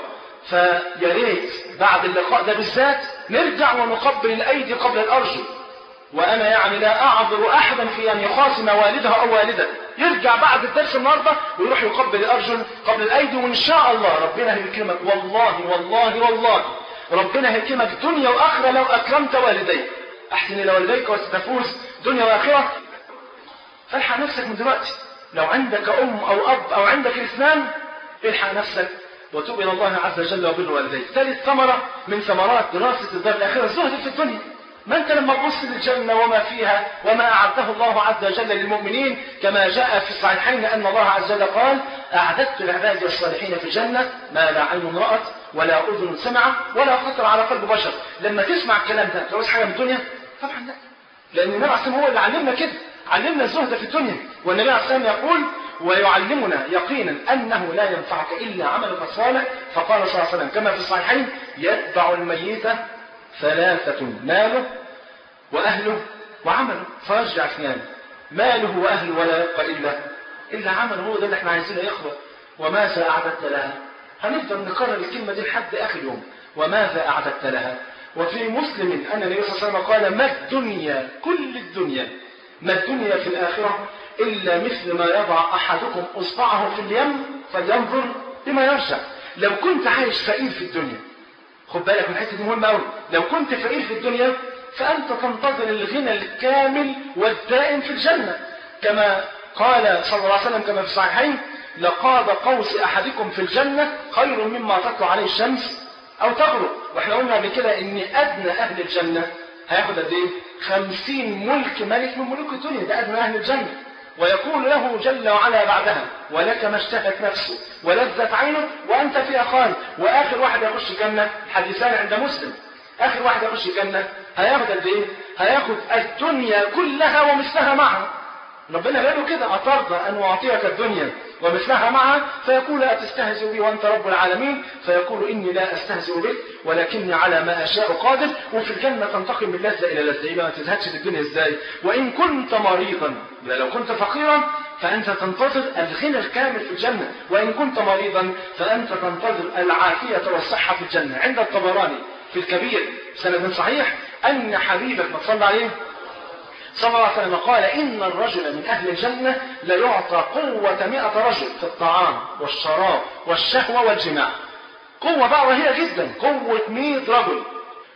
فيا ريت بعد اللقاء ده بالذات نرجع ونقبل الايدي قبل الارجل وانا يعني لا اعذر احدا في ان يخاصم والده او والده يرجع بعد الدرس النهارده ويروح يقبل الارجل قبل الايدي وان شاء الله ربنا هيكرمك والله والله والله ربنا هيكرمك دنيا واخره لو اكرمت والديك احسن الى والديك وستفوز دنيا واخره فالحق نفسك من دلوقتي لو عندك ام او اب او عندك اثنان الحق نفسك وتوب الى الله عز وجل وبر والديك. ثالث ثمره من ثمرات دراسه الدار الاخره الزهد في الدنيا. ما انت لما تبص للجنه وما فيها وما اعده الله عز وجل للمؤمنين كما جاء في الصحيحين ان الله عز وجل قال اعددت لعبادي الصالحين في الجنه ما لا عين رات ولا اذن سمعت ولا خطر على قلب بشر. لما تسمع الكلام ده تعوز حاجه من الدنيا؟ طبعا لا. لان النبي عليه الصلاه هو اللي علمنا كده. علمنا الزهد في الدنيا والنبي عليه الصلاه والسلام يقول ويعلمنا يقينا انه لا ينفعك الا عملك الصالح فقال صلى الله عليه وسلم كما في الصحيحين يتبع الميت ثلاثة ماله وأهله وعمله فيرجع اثنان ماله وأهله ولا يبقى إلا إلا عمله هو ده اللي احنا عايزينه يا إخوة وماذا أعددت لها؟ هنفضل نكرر الكلمة دي لحد آخر يوم وماذا أعددت لها؟ وفي مسلم أن النبي صلى الله عليه وسلم قال ما الدنيا كل الدنيا ما الدنيا في الآخرة إلا مثل ما يضع أحدكم إصبعه في اليم فلينظر بما يرجع لو كنت عايش فقير في الدنيا خد بالك من الحته دي مهمه قوي لو كنت فقير في الدنيا فانت تنتظر الغنى الكامل والدائم في الجنه كما قال صلى الله عليه وسلم كما في الصحيحين لقاب قوس احدكم في الجنه خير مما تطلع عليه الشمس او تغرب واحنا قلنا قبل كده ان ادنى اهل الجنه هياخد قد ايه؟ خمسين ملك ملك من ملوك الدنيا ده ادنى اهل الجنه ويقول له جل وعلا بعدها ولك ما اشتهت نفسه ولذت عينك وانت فيها خالد واخر واحد يخش الجنه حديثان عند مسلم اخر واحد يخش الجنه هياخد قد ايه؟ هياخد الدنيا كلها ومثلها معها ربنا قال له كده أترضى أن أعطيك الدنيا ومثلها معها فيقول أتستهزئ بي وأنت رب العالمين فيقول إني لا أستهزئ بك ولكني على ما أشاء قادر وفي الجنة تنتقل من لذة إلى لذة يبقى ما تزهدش في الدنيا إزاي وإن كنت مريضا يبقى لو كنت فقيرا فأنت تنتظر الغنى الكامل في الجنة وإن كنت مريضا فأنت تنتظر العافية والصحة في الجنة عند الطبراني في الكبير سند صحيح أن حبيبك ما تصلى عليه صلى الله عليه وسلم قال إن الرجل من أهل الجنة ليعطى قوة مئة رجل في الطعام والشراب والشهوة والجماع قوة بقى رهيبة جدا قوة مئة رجل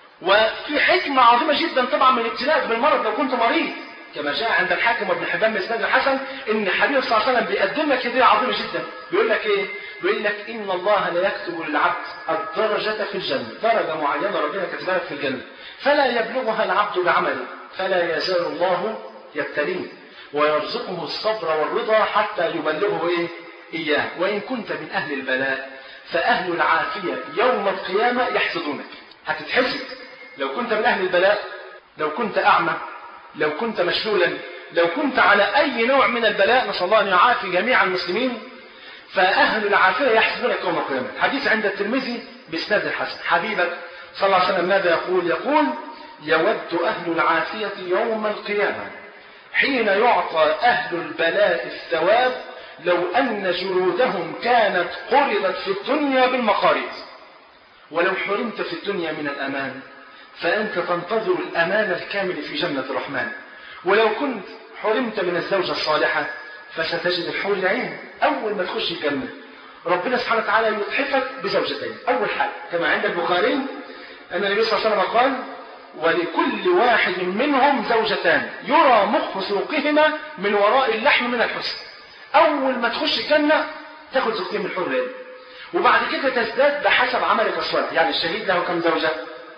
وفي حكمة عظيمة جدا طبعا من الابتلاء بالمرض لو كنت مريض كما جاء عند الحاكم وابن حبان بن الحسن ان الحبيب صلى الله عليه وسلم بيقدم لك هديه عظيمه جدا بيقول لك ايه؟ بيقول لك ان الله لا يكتب للعبد الدرجه في الجنه، درجه معينه ربنا كتبها لك في الجنه، فلا يبلغها العبد بعمله، فلا يزال الله يبتليه ويرزقه الصبر والرضا حتى يبلغه ايه؟ اياه، وان كنت من اهل البلاء فاهل العافيه يوم القيامه يحسدونك، هتتحسد لو كنت من اهل البلاء لو كنت اعمى لو كنت مشلولا لو كنت على أي نوع من البلاء نسأل الله أن يعافي جميع المسلمين فأهل العافية يحسبونك يوم القيامة حديث عند الترمذي بإسناد الحسن حبيبك صلى الله عليه وسلم ماذا يقول يقول يود أهل العافية يوم القيامة حين يعطى أهل البلاء الثواب لو أن جلودهم كانت قرضت في الدنيا بالمقاريض ولو حرمت في الدنيا من الأمان فأنت تنتظر الأمان الكامل في جنة الرحمن ولو كنت حرمت من الزوجة الصالحة فستجد الحور العين أول ما تخش الجنة ربنا سبحانه وتعالى يتحفك بزوجتين أول حاجة كما عند البخاري أن النبي صلى الله عليه وسلم قال ولكل واحد منهم زوجتان يرى مخ سوقهما من وراء اللحم من الحسن أول ما تخش الجنة تاخد زوجتين من الحور العين وبعد كده تزداد بحسب عملك الصالح يعني الشهيد له كم زوجة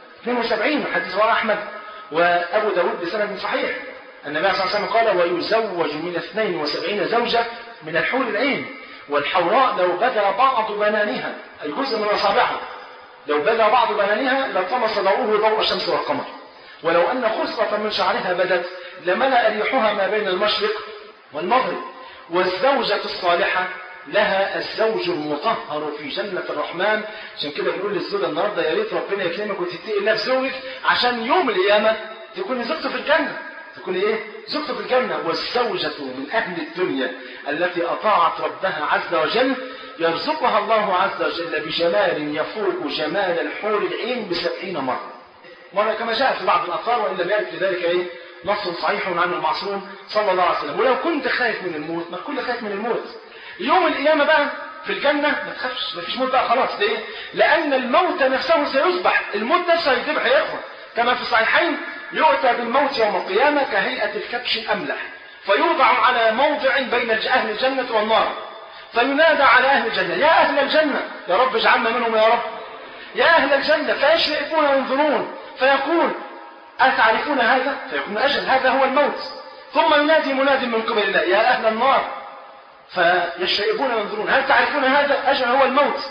72 حديث رواه أحمد وأبو داود بسند صحيح النبي صلى الله عليه وسلم قال ويزوج من 72 زوجة من الحور العين والحوراء لو بدا بعض بنانها أي جزء من أصابعها لو بدا بعض بنانها لطمس ضوءه ضوء الشمس والقمر ولو أن خصلة من شعرها بدت لملأ ريحها ما بين المشرق والمغرب والزوجة الصالحة لها الزوج المطهر في جنة الرحمن عشان كده بنقول للزوجة النهاردة يا ريت ربنا يكرمك وتتقي الله في زوجك عشان يوم القيامة تكوني زوجته في الجنة تكون ايه؟ زوجته في الجنة والزوجة من أهل الدنيا التي أطاعت ربها عز وجل يرزقها الله عز وجل بجمال يفوق جمال الحور العين بسبعين مرة مرة كما جاء في بعض الآثار وإن لم يرد في ذلك إيه؟ نص صحيح عن المعصوم صلى الله عليه وسلم ولو كنت خايف من الموت ما كل خايف من الموت يوم القيامة بقى في الجنة ما تخافش ما فيش موت بقى خلاص ليه؟ لأن الموت نفسه سيذبح الموت نفسه هيذبح يا إخوة كما في الصحيحين يؤتى بالموت يوم القيامة كهيئة الكبش الأملح فيوضع على موضع بين أهل الجنة والنار فينادى على أهل الجنة يا أهل الجنة يا رب اجعلنا منهم يا رب يا أهل الجنة فيشرئون وينظرون فيقول أتعرفون هذا؟ فيقول أجل هذا هو الموت ثم ينادي مناد من قبل الله يا أهل النار فيشرئون وينظرون هل تعرفون هذا؟ أجل هو الموت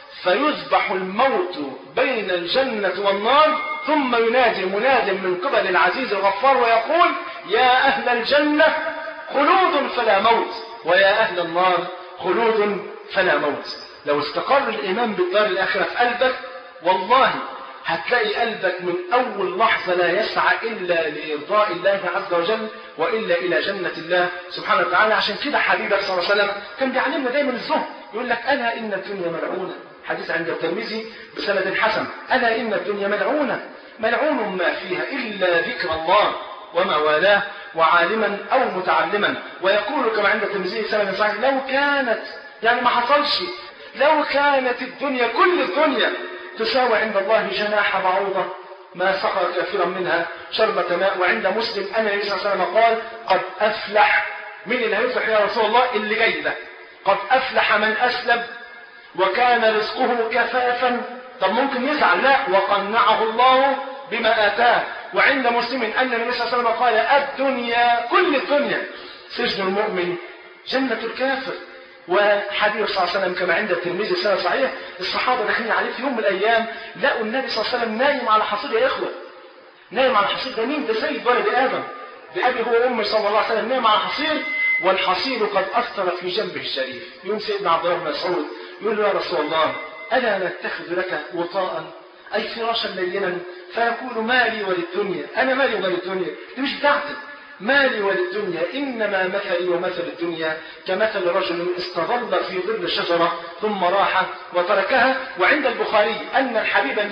فيذبح الموت بين الجنة والنار ثم ينادي مناد من قبل العزيز الغفار ويقول يا أهل الجنة خلود فلا موت ويا أهل النار خلود فلا موت لو استقر الإيمان بالدار الآخرة في قلبك والله هتلاقي قلبك من أول لحظة لا يسعى إلا لإرضاء الله عز وجل وإلا إلى جنة الله سبحانه وتعالى عشان كده حبيبك صلى الله عليه وسلم كان بيعلمنا دايما الزهد يقول لك ألا إن الدنيا ملعونة حديث عند الترمذي بسند حسن ألا إن الدنيا ملعونة ملعون ما فيها إلا ذكر الله وما والاه وعالما أو متعلما ويقول كما عند الترمذي سند صحيح لو كانت يعني ما حصلش لو كانت الدنيا كل الدنيا تساوي عند الله جناح بعوضة ما سقى كافرا منها شربة ماء وعند مسلم أن النبي صلى الله عليه وسلم قال قد أفلح من اللي هيفلح يا رسول الله اللي جاي ده قد أفلح من أسلم وكان رزقه كفافا طب ممكن يزعل لا وقنعه الله بما آتاه وعند مسلم أن النبي صلى الله عليه وسلم قال الدنيا كل الدنيا سجن المؤمن جنة الكافر وحديث صلى الله عليه وسلم كما عند الترمذي سنة صحيح الصحابة داخلين عليه في يوم من الأيام لقوا النبي صلى الله عليه وسلم نايم على حصير يا إخوة نايم على حصير ده مين ده سيد ولد آدم بأبي هو وأمي صلى الله عليه وسلم نايم على حصير والحصير قد أثر في جنبه الشريف يوم سيدنا عبد الله بن مسعود يقول له يا رسول الله ألا نتخذ لك وطاء أي فراشا لينا فيقول مالي وللدنيا أنا مالي وللدنيا دي مش بتاعتي مالي وللدنيا إنما مثلي ومثل الدنيا كمثل رجل استظل في ظل شجرة ثم راح وتركها وعند البخاري أن الحبيب النبي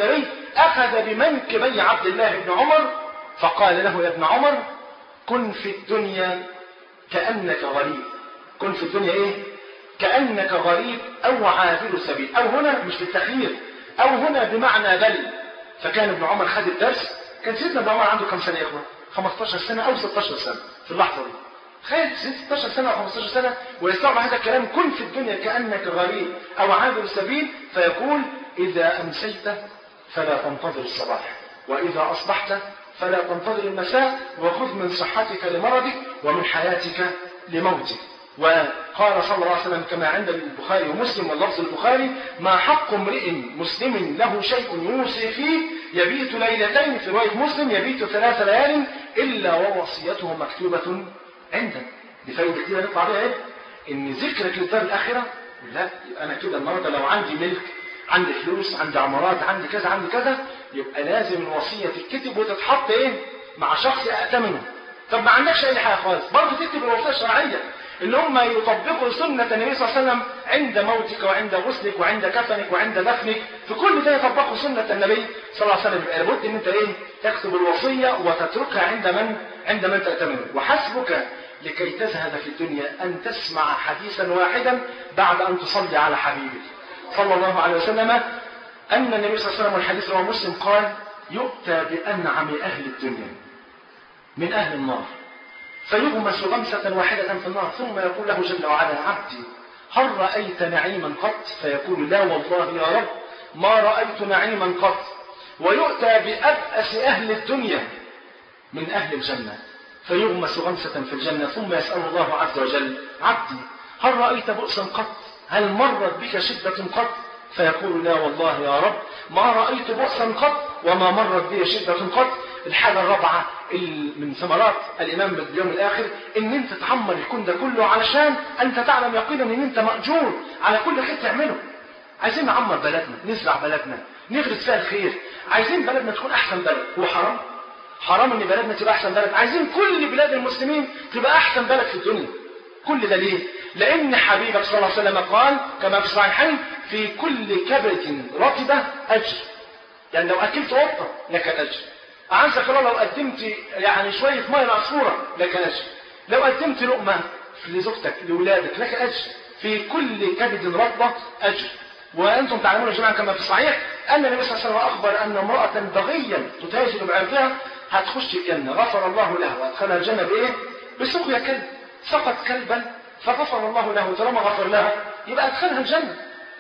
أخذ بمنكبي عبد الله بن عمر فقال له يا ابن عمر كن في الدنيا كأنك غريب كن في الدنيا إيه كأنك غريب أو عابر سبيل أو هنا مش بالتخيير أو هنا بمعنى بل فكان ابن عمر خد الدرس كان سيدنا ابن عمر عنده كم سنة يا إخوة 15 سنة أو 16 سنة في اللحظة دي تخيل 16 سنة أو 15 سنة ويستوعب هذا الكلام كن في الدنيا كأنك غريب أو عابر سبيل فيقول إذا أمسيت فلا تنتظر الصباح وإذا أصبحت فلا تنتظر المساء وخذ من صحتك لمرضك ومن حياتك لموتك وقال صلى الله عليه وسلم كما عند البخاري ومسلم واللفظ البخاري ما حق امرئ مسلم له شيء يوصي فيه يبيت ليلتين في رواية مسلم يبيت ثلاث ليال إلا ووصيته مكتوبة عنده دي فايدة كتير نطلع بيها ايه؟ إن ذكرك للدار الآخرة لا يبقى أنا كده النهارده لو عندي ملك عندي فلوس عندي عمارات عندي كذا عندي كذا يبقى لازم الوصية تتكتب وتتحط ايه؟ مع شخص أأتمنه طب ما عندكش أي حاجة خالص برضه تكتب الوصية الشرعية ان هم يطبقوا سنة النبي صلى الله عليه وسلم عند موتك وعند غسلك وعند كفنك وعند دفنك في كل ده يطبقوا سنة النبي صلى الله عليه وسلم يبقى لابد ان انت ايه تكتب الوصية وتتركها عند من عند من تأتمنه وحسبك لكي تزهد في الدنيا ان تسمع حديثا واحدا بعد ان تصلي على حبيبك صلى الله عليه وسلم ان النبي صلى الله عليه وسلم والحديث رواه مسلم قال يؤتى بانعم اهل الدنيا من اهل النار فيغمس غمسة واحدة في النار ثم يقول له جل وعلا عبدي هل رأيت نعيما قط فيقول لا والله يا رب ما رأيت نعيما قط ويؤتى بأبأس أهل الدنيا من أهل الجنة فيغمس غمسة في الجنة ثم يسأل الله عز وجل عبدي هل رأيت بؤسا قط هل مرت بك شدة قط فيقول لا والله يا رب ما رأيت بؤسا قط وما مرت بي شدة قط الحاجة الرابعة من ثمرات الإيمان باليوم الآخر إن أنت تحمل الكون ده كله علشان أنت تعلم يقينا إن أنت مأجور على كل خير تعمله. عايزين نعمر بلدنا، نزرع بلدنا، نغرس فيها الخير، عايزين بلدنا تكون أحسن بلد، هو حرام؟ حرام إن بلدنا تبقى أحسن بلد، عايزين كل بلاد المسلمين تبقى أحسن بلد في الدنيا. كل ده ليه؟ لأن حبيبك صلى الله عليه وسلم قال كما في الصحيحين في كل كبد رطبة أجر. يعني لو أكلت قطة لك الأجر. أعزك الله لو قدمت يعني شوية مية معصفورة لك أجر لو قدمت لقمة لزوجتك لأولادك لك أجر في كل كبد رطبة أجر وأنتم تعلمون جميعا كما في الصحيح أن النبي صلى الله عليه وسلم أخبر أن امرأة بغيا تتاجر بعرضها هتخش الجنة غفر الله لها وأدخلها الجنة بإيه؟ بسقيا كلب سقط كلبا فغفر الله له طالما غفر لها يبقى أدخلها الجنة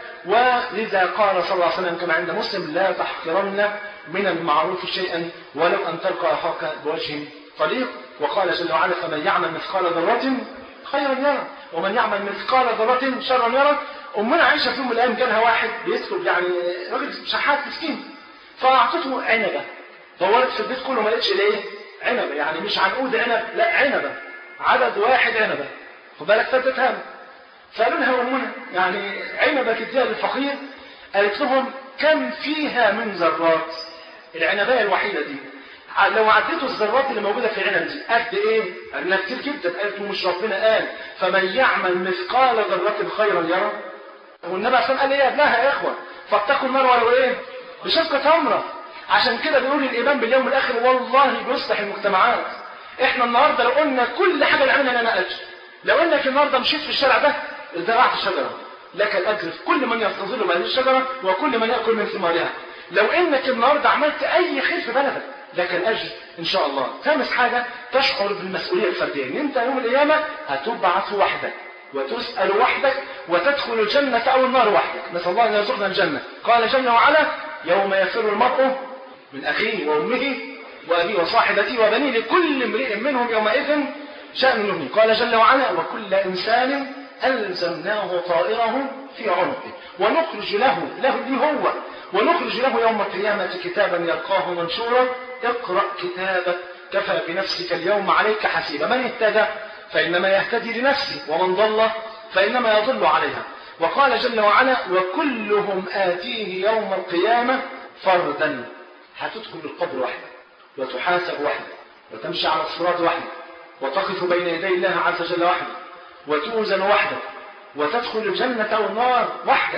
ولذا قال صلى الله عليه وسلم كما عند مسلم لا تحقرن من المعروف شيئا ولو أن تلقى أخاك بوجه طليق وقال جل وعلا فمن يعمل مثقال ذرة خيرا يرى ومن يعمل مثقال ذرة شرا يرى أمنا عائشة في يوم من الأيام جالها واحد بيطلب يعني راجل شحات مسكين فأعطته عنبة دورت في البيت كله ما لقيتش ليه؟ عنبة يعني مش عنقود عنب لا عنبة عدد واحد عنبة خد بالك فاتتها فقالوا لها أمنا يعني عنبة تديها للفقير قالت لهم كم فيها من ذرات العنبايه الوحيده دي لو عديتوا الذرات اللي موجوده في العنب دي قد ايه؟ قال لها كتير جدا قالت مش ربنا قال فمن يعمل مثقال ذره خيرا يرى والنبي عليه قال ايه يا ابنها يا اخوه فاتقوا النار ولو ايه؟ بشقة تمره عشان كده بيقول الايمان باليوم الاخر والله بيصلح المجتمعات احنا النهارده لو قلنا كل حاجه نعملها لنا اجر لو انك النهارده مشيت في الشارع ده زرعت شجره لك الاجر في كل من يستظل بهذه الشجره وكل من ياكل من ثمارها لو انك النهارده عملت اي خير في بلدك لك الاجر ان شاء الله خامس حاجه تشعر بالمسؤوليه الفرديه ان انت يوم القيامه هتبعث وحدك وتسال وحدك وتدخل الجنه او النار وحدك نسال الله ان يرزقنا الجنه قال جل وعلا يوم يفر المرء من اخيه وامه وابيه وصاحبته وبنيه لكل امرئ منهم يومئذ شان يغني قال جل وعلا وكل انسان ألزمناه طائره في عنقه ونخرج له له دي هو ونخرج له يوم القيامة كتابا يلقاه منشورا اقرأ كتابك كفى بنفسك اليوم عليك حسيبا من اهتدى فإنما يهتدي لنفسه ومن ضل فإنما يضل عليها وقال جل وعلا وكلهم آتيه يوم القيامة فردا هتدخل القبر وحدك وتحاسب وحدك وتمشي على الصراط وحدك وتقف بين يدي الله عز وجل وحدك وتوزن وحدك وتدخل الجنة أو النار وحدك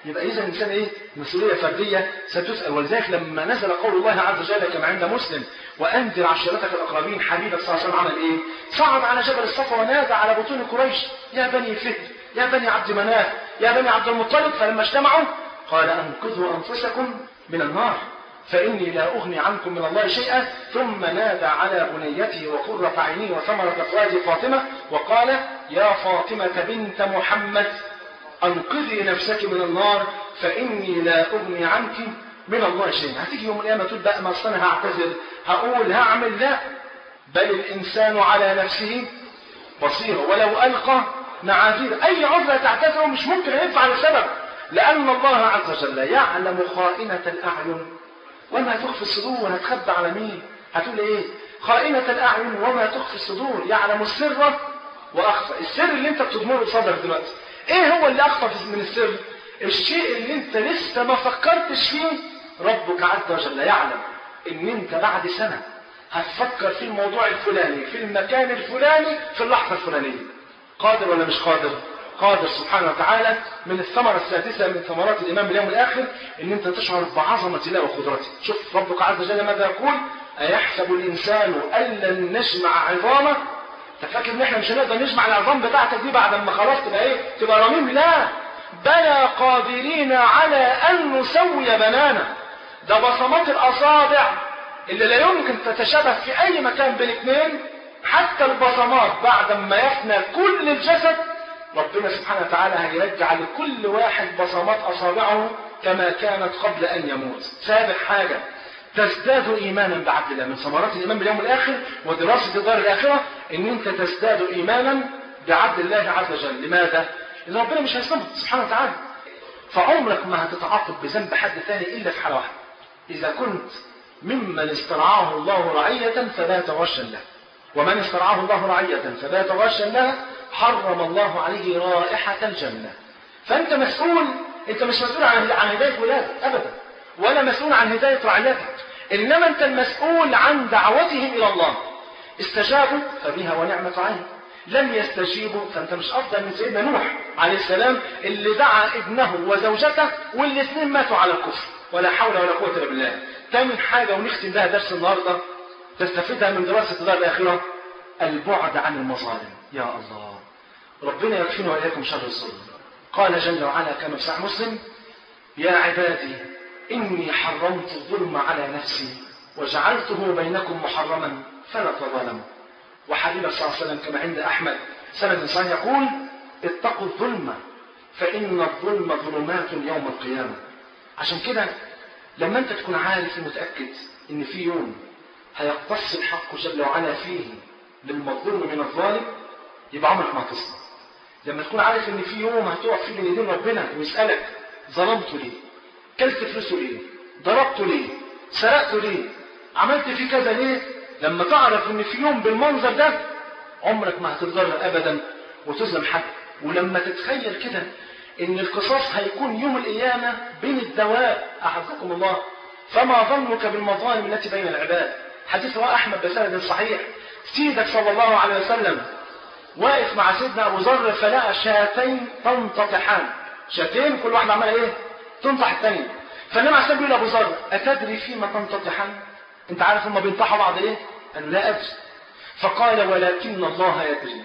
يبقى اذا الانسان ايه مسؤوليه فرديه ستسال ولذلك لما نزل قول الله عز وجل كما عند مسلم وانذر عشيرتك الاقربين حبيبك صلى الله عليه وسلم عمل ايه؟ صعد على جبل الصفا ونادى على بطون قريش يا بني فهد يا بني عبد مناف يا بني عبد المطلب فلما اجتمعوا قال انقذوا انفسكم من النار فإني لا أغني عنكم من الله شيئا ثم نادى على بنيته وقرة عينيه وثمرة أفواج فاطمة وقال يا فاطمة بنت محمد أنقذي نفسك من النار فإني لا أغني عنك من الله شيئا هتيجي يوم القيامة تقول بقى ما أصل أنا هعتذر هقول هعمل لا بل الإنسان على نفسه بصيرة ولو ألقى معاذير أي عذر تعتذره مش ممكن ينفع لسبب لأن الله عز وجل يعلم خائنة الأعين وما تخفي الصدور هتخبى على مين هتقول ايه خائنة الأعين وما تخفي الصدور يعلم السر وأخفى السر اللي انت بتضمره بصدرك دلوقتي ايه هو اللي أخفى من السر الشيء اللي انت لسه ما فكرتش فيه ربك عز وجل يعلم ان انت بعد سنة هتفكر في الموضوع الفلاني في المكان الفلاني في اللحظة الفلانية قادر ولا مش قادر قادر سبحانه وتعالى من الثمرة السادسة من ثمرات الإيمان باليوم الآخر إن أنت تشعر بعظمة الله وقدرته شوف ربك عز وجل ماذا يقول أيحسب الإنسان أن لن نجمع عظامه أنت فاكر إن إحنا مش هنقدر نجمع العظام بتاعتك دي بعد ما خلاص تبقى إيه تبقى رميم لا بلى قادرين على أن نسوي بنانا ده بصمات الأصابع اللي لا يمكن تتشابه في أي مكان بين اثنين حتى البصمات بعد ما يفنى كل الجسد ربنا سبحانه وتعالى هيرجع لكل واحد بصمات أصابعه كما كانت قبل أن يموت سابق حاجة تزداد إيمانا بعبد الله من ثمرات الإيمان باليوم الآخر ودراسة الدار الآخرة إن أنت تزداد إيمانا بعبد الله عز وجل لماذا؟ لأن ربنا مش هيسلمك سبحانه وتعالى فعمرك ما هتتعاقب بذنب حد ثاني إلا في حالة واحدة إذا كنت ممن استرعاه الله رعية فبات غشا له ومن استرعاه الله رعية فبات غشا له حرم الله عليه رائحة الجنة فأنت مسؤول أنت مش مسؤول عن عن هداية ولادك أبدا ولا مسؤول عن هداية رعيتك إنما أنت المسؤول عن دعوتهم إلى الله استجابوا فبها ونعمة عين لم يستجيبوا فأنت مش أفضل من سيدنا نوح عليه السلام اللي دعا ابنه وزوجته والاثنين ماتوا على الكفر ولا حول ولا قوة إلا بالله تامن حاجة ونختم بها درس النهاردة تستفيدها من دراسة الدار الآخرة البعد عن المظالم يا الله ربنا يكفينا وإياكم شر الظلم قال جل وعلا كما في صحيح مسلم يا عبادي إني حرمت الظلم على نفسي وجعلته بينكم محرما فلا تظالموا وحبيب صلى الله عليه وسلم كما عند أحمد سند صحيح يقول اتقوا الظلم فإن الظلم ظلمات يوم القيامة عشان كده لما أنت تكون عارف ومتأكد إن في يوم هيقتص الحق جل وعلا فيه للمظلوم من الظالم يبقى عمرك ما هتصنع لما تكون عارف ان في يوم هتقف فيه بين ايدين ربنا ويسالك ظلمته ليه؟ كلت فلوسه ليه؟ ضربته ليه؟ سرقته ليه؟ عملت فيه كذا ليه؟ لما تعرف ان في يوم بالمنظر ده عمرك ما هتتضرر ابدا وتظلم حد ولما تتخيل كده ان القصاص هيكون يوم القيامه بين الدواب اعزكم الله فما ظنك بالمظالم التي بين العباد حديث رواه احمد بسند صحيح سيدك صلى الله عليه وسلم واقف مع سيدنا ابو ذر فلقى شاتين تنتطحان شاتين كل واحده عماله ايه تنطح الثانيه فالنبي عليه الصلاه بيقول لابو ذر اتدري فيما تنتطحان انت عارف هما بينطحوا بعض ايه قال له لا ادري فقال ولكن الله يدري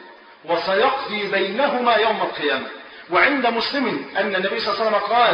وسيقضي بينهما يوم القيامه وعند مسلم ان النبي صلى الله عليه وسلم قال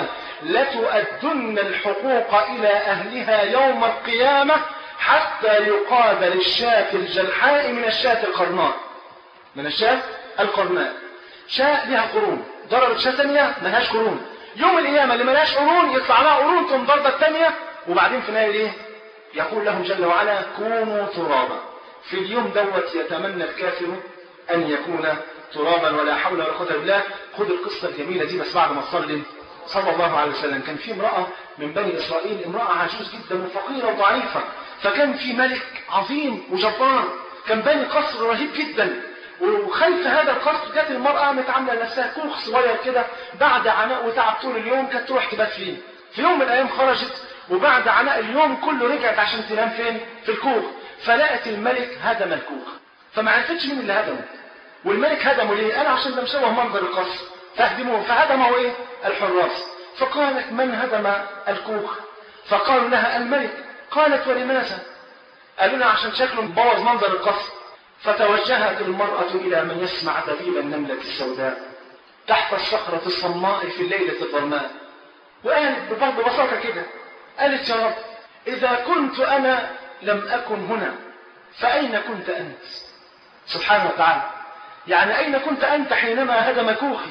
لتؤدن الحقوق الى اهلها يوم القيامه حتى يقابل الشاة الجلحاء من الشاة القرناء من الشاة القرناء شاة لها قرون ضربت شاة ثانية ملهاش قرون يوم القيامة اللي ملهاش قرون يطلع لها قرون تقوم ضربة الثانية وبعدين في النهاية ايه؟ يقول لهم جل وعلا كونوا ترابا في اليوم دوت يتمنى الكافر أن يكون ترابا ولا حول ولا قوة إلا بالله خد القصة الجميلة دي بس بعد ما تصلي صلى الله عليه وسلم كان في امرأة من بني إسرائيل امرأة عجوز جدا وفقيرة وضعيفة فكان في ملك عظيم وجبار كان باني قصر رهيب جدا وخلف هذا القصر كانت المرأة متعاملة لنفسها كوخ صغير كده بعد عناء وتعب طول اليوم كانت تروح تبات فيه في يوم من الأيام خرجت وبعد عناء اليوم كله رجعت عشان تنام فين؟ في الكوخ فلقت الملك هدم الكوخ فما عرفتش مين اللي هدمه والملك هدمه ليه؟ قال عشان ده مشوه منظر القصر فهدموه فهدمه ايه؟ الحراس فقالت من هدم الكوخ فقالوا لها الملك قالت ولماذا قالوا لها عشان شكله مبوظ منظر القصر فتوجهت المرأة إلى من يسمع دبيب النملة السوداء تحت الصخرة الصماء في الليلة الظلماء وقالت ببساطة كده قالت يا رب إذا كنت أنا لم أكن هنا فأين كنت أنت سبحانه وتعالى يعني أين كنت أنت حينما هدم كوخي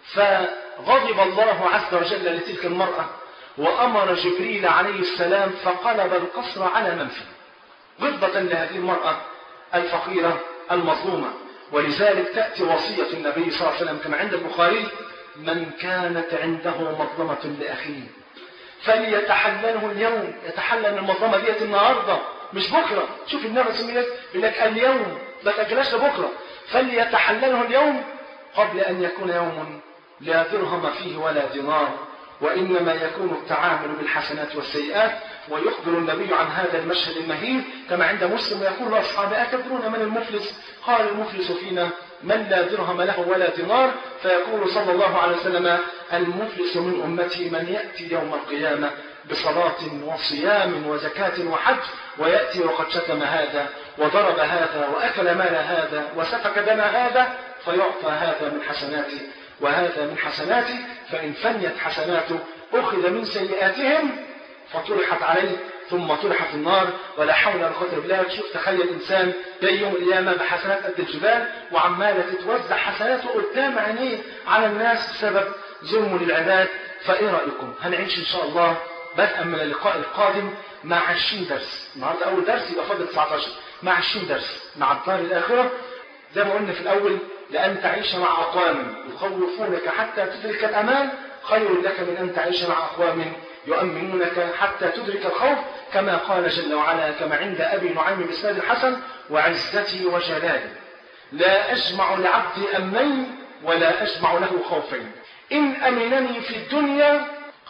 فغضب الله عز وجل لتلك المرأة وأمر جبريل عليه السلام فقلب القصر على من فيه غضبة لهذه المرأة الفقيرة المظلومة ولذلك تأتي وصية النبي صلى الله عليه وسلم كما عند البخاري من كانت عنده مظلمة لأخيه فليتحلله اليوم يتحلل المظلمة ديت النهاردة مش بكرة شوف النبي صلى الله عليه وسلم يقول لك اليوم ما تأجلهاش لبكرة فليتحلله اليوم قبل أن يكون يوم لا درهم فيه ولا دينار وإنما يكون التعامل بالحسنات والسيئات ويخبر النبي عن هذا المشهد المهين كما عند مسلم يقول لأصحابه أتدرون من المفلس قال المفلس فينا من لا درهم له ولا دينار فيقول صلى الله عليه وسلم المفلس من أمتي من يأتي يوم القيامة بصلاة وصيام وزكاة وحج ويأتي وقد شتم هذا وضرب هذا وأكل مال هذا وسفك دم هذا فيعطى هذا من حسناته وهذا من حسناته فإن فنيت حسناته أخذ من سيئاتهم فطرحت عليه ثم طرح في النار ولا حول ولا قوة إلا بالله شوف تخيل إنسان جاي يوم القيامة بحسنات قد الجبال وعمالة تتوزع حسناته قدام عينيه على الناس بسبب ظلم للعباد فإيه رأيكم؟ هنعيش إن شاء الله بدءا من اللقاء القادم مع 20 درس النهارده أول درس يبقى فاضل 19 مع 20 درس مع الدار الآخرة زي ما قلنا في الأول لأن تعيش مع أقوام يخوفونك حتى تدرك الأمان خير لك من أن تعيش مع أقوام يؤمنونك حتى تدرك الخوف كما قال جل وعلا كما عند أبي نعيم بإسناد الحسن وعزتي وجلالي لا أجمع لعبدي أمنين ولا أجمع له خوفين إن أمنني في الدنيا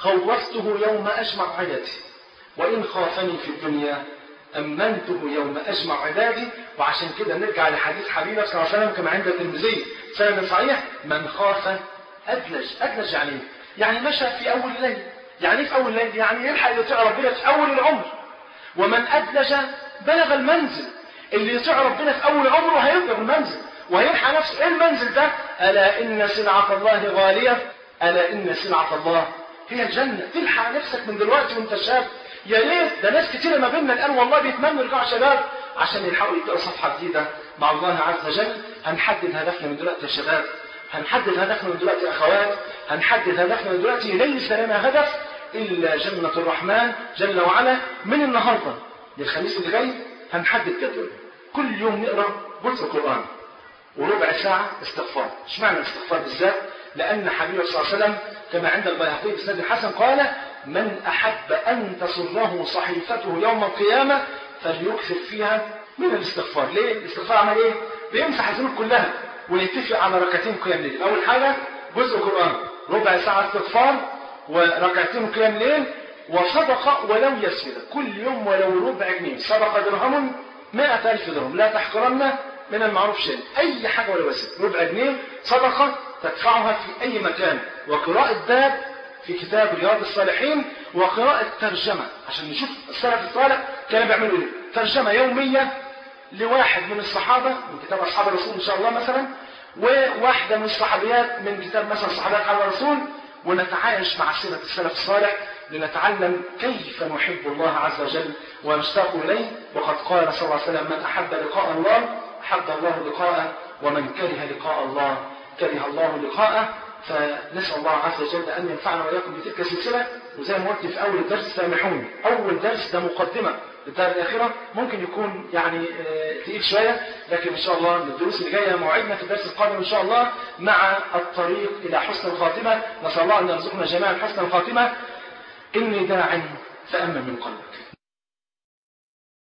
خوفته يوم أجمع عدتي وإن خافني في الدنيا أمنته يوم أجمع عبادي وعشان كده نرجع لحديث حبيبك صلى الله عليه وسلم كما عند الترمذي سند صحيح من خاف أدلج أدلج يعني إيه؟ يعني مشى في أول الليل يعني إيه في أول الليل يعني يلحق يطيع ربنا في أول العمر ومن أدلج بلغ المنزل اللي يطيع ربنا في أول عمره هيبلغ المنزل وهيلحق نفسه إيه المنزل ده ألا إن سلعة الله غالية ألا إن سلعة الله هي الجنة تلحق نفسك من دلوقتي وانت شاب يا ريت ده ناس كتير ما بيننا الآن والله بيتمنوا يرجعوا شباب عشان يلحقوا يبدأوا صفحة جديدة مع الله عز وجل هنحدد هدفنا من دلوقتي يا شباب هنحدد هدفنا من دلوقتي يا أخوات هنحدد هدفنا من دلوقتي ليس لنا هدف إلا جنة الرحمن جل وعلا من النهاردة للخميس اللي جاي هنحدد جدول كل يوم نقرأ جزء قرآن وربع ساعة استغفار اشمعنى الاستغفار بالذات لأن حبيبه صلى الله عليه وسلم كما عند البيهقي بسند الحسن قال من أحب أن تسره صحيفته يوم القيامة فليكثر فيها من الاستغفار ليه؟ الاستغفار عمل ايه؟ بيمسح الذنوب كلها ونتفق على ركعتين قيام ليل أول حاجة جزء قرآن ربع ساعة استغفار وركعتين قيام ليل وصدقة ولو يسيرة كل يوم ولو ربع جنيه صدقة درهم مائة ألف درهم لا تحقرن من المعروف شيء أي حاجة ولا يسير ربع جنيه صدقة تدفعها في أي مكان وقراءة باب في كتاب رياض الصالحين وقراءة ترجمة عشان نشوف السلف الصالح كانوا بيعملوا ايه ترجمة يومية لواحد من الصحابة من كتاب أصحاب الرسول إن شاء الله مثلا وواحدة من الصحابيات من كتاب مثلا صحابات على الرسول ونتعايش مع سيرة السلف الصالح لنتعلم كيف نحب الله عز وجل ونشتاق إليه وقد قال صلى الله عليه وسلم من أحب لقاء الله أحب الله لقاءه ومن كره لقاء الله كره الله لقاءه فنسأل الله عز وجل أن ينفعنا وإياكم بتلك السلسلة وزي ما قلت في أول الدرس سامحوني أول درس ده مقدمة للدار الآخرة ممكن يكون يعني تقيل شوية لكن إن شاء الله الدروس اللي جاية موعدنا في الدرس القادم إن شاء الله مع الطريق إلى حسن الخاتمة نسأل الله أن يرزقنا جميعا حسن الخاتمة إني داع فأمن من قلبك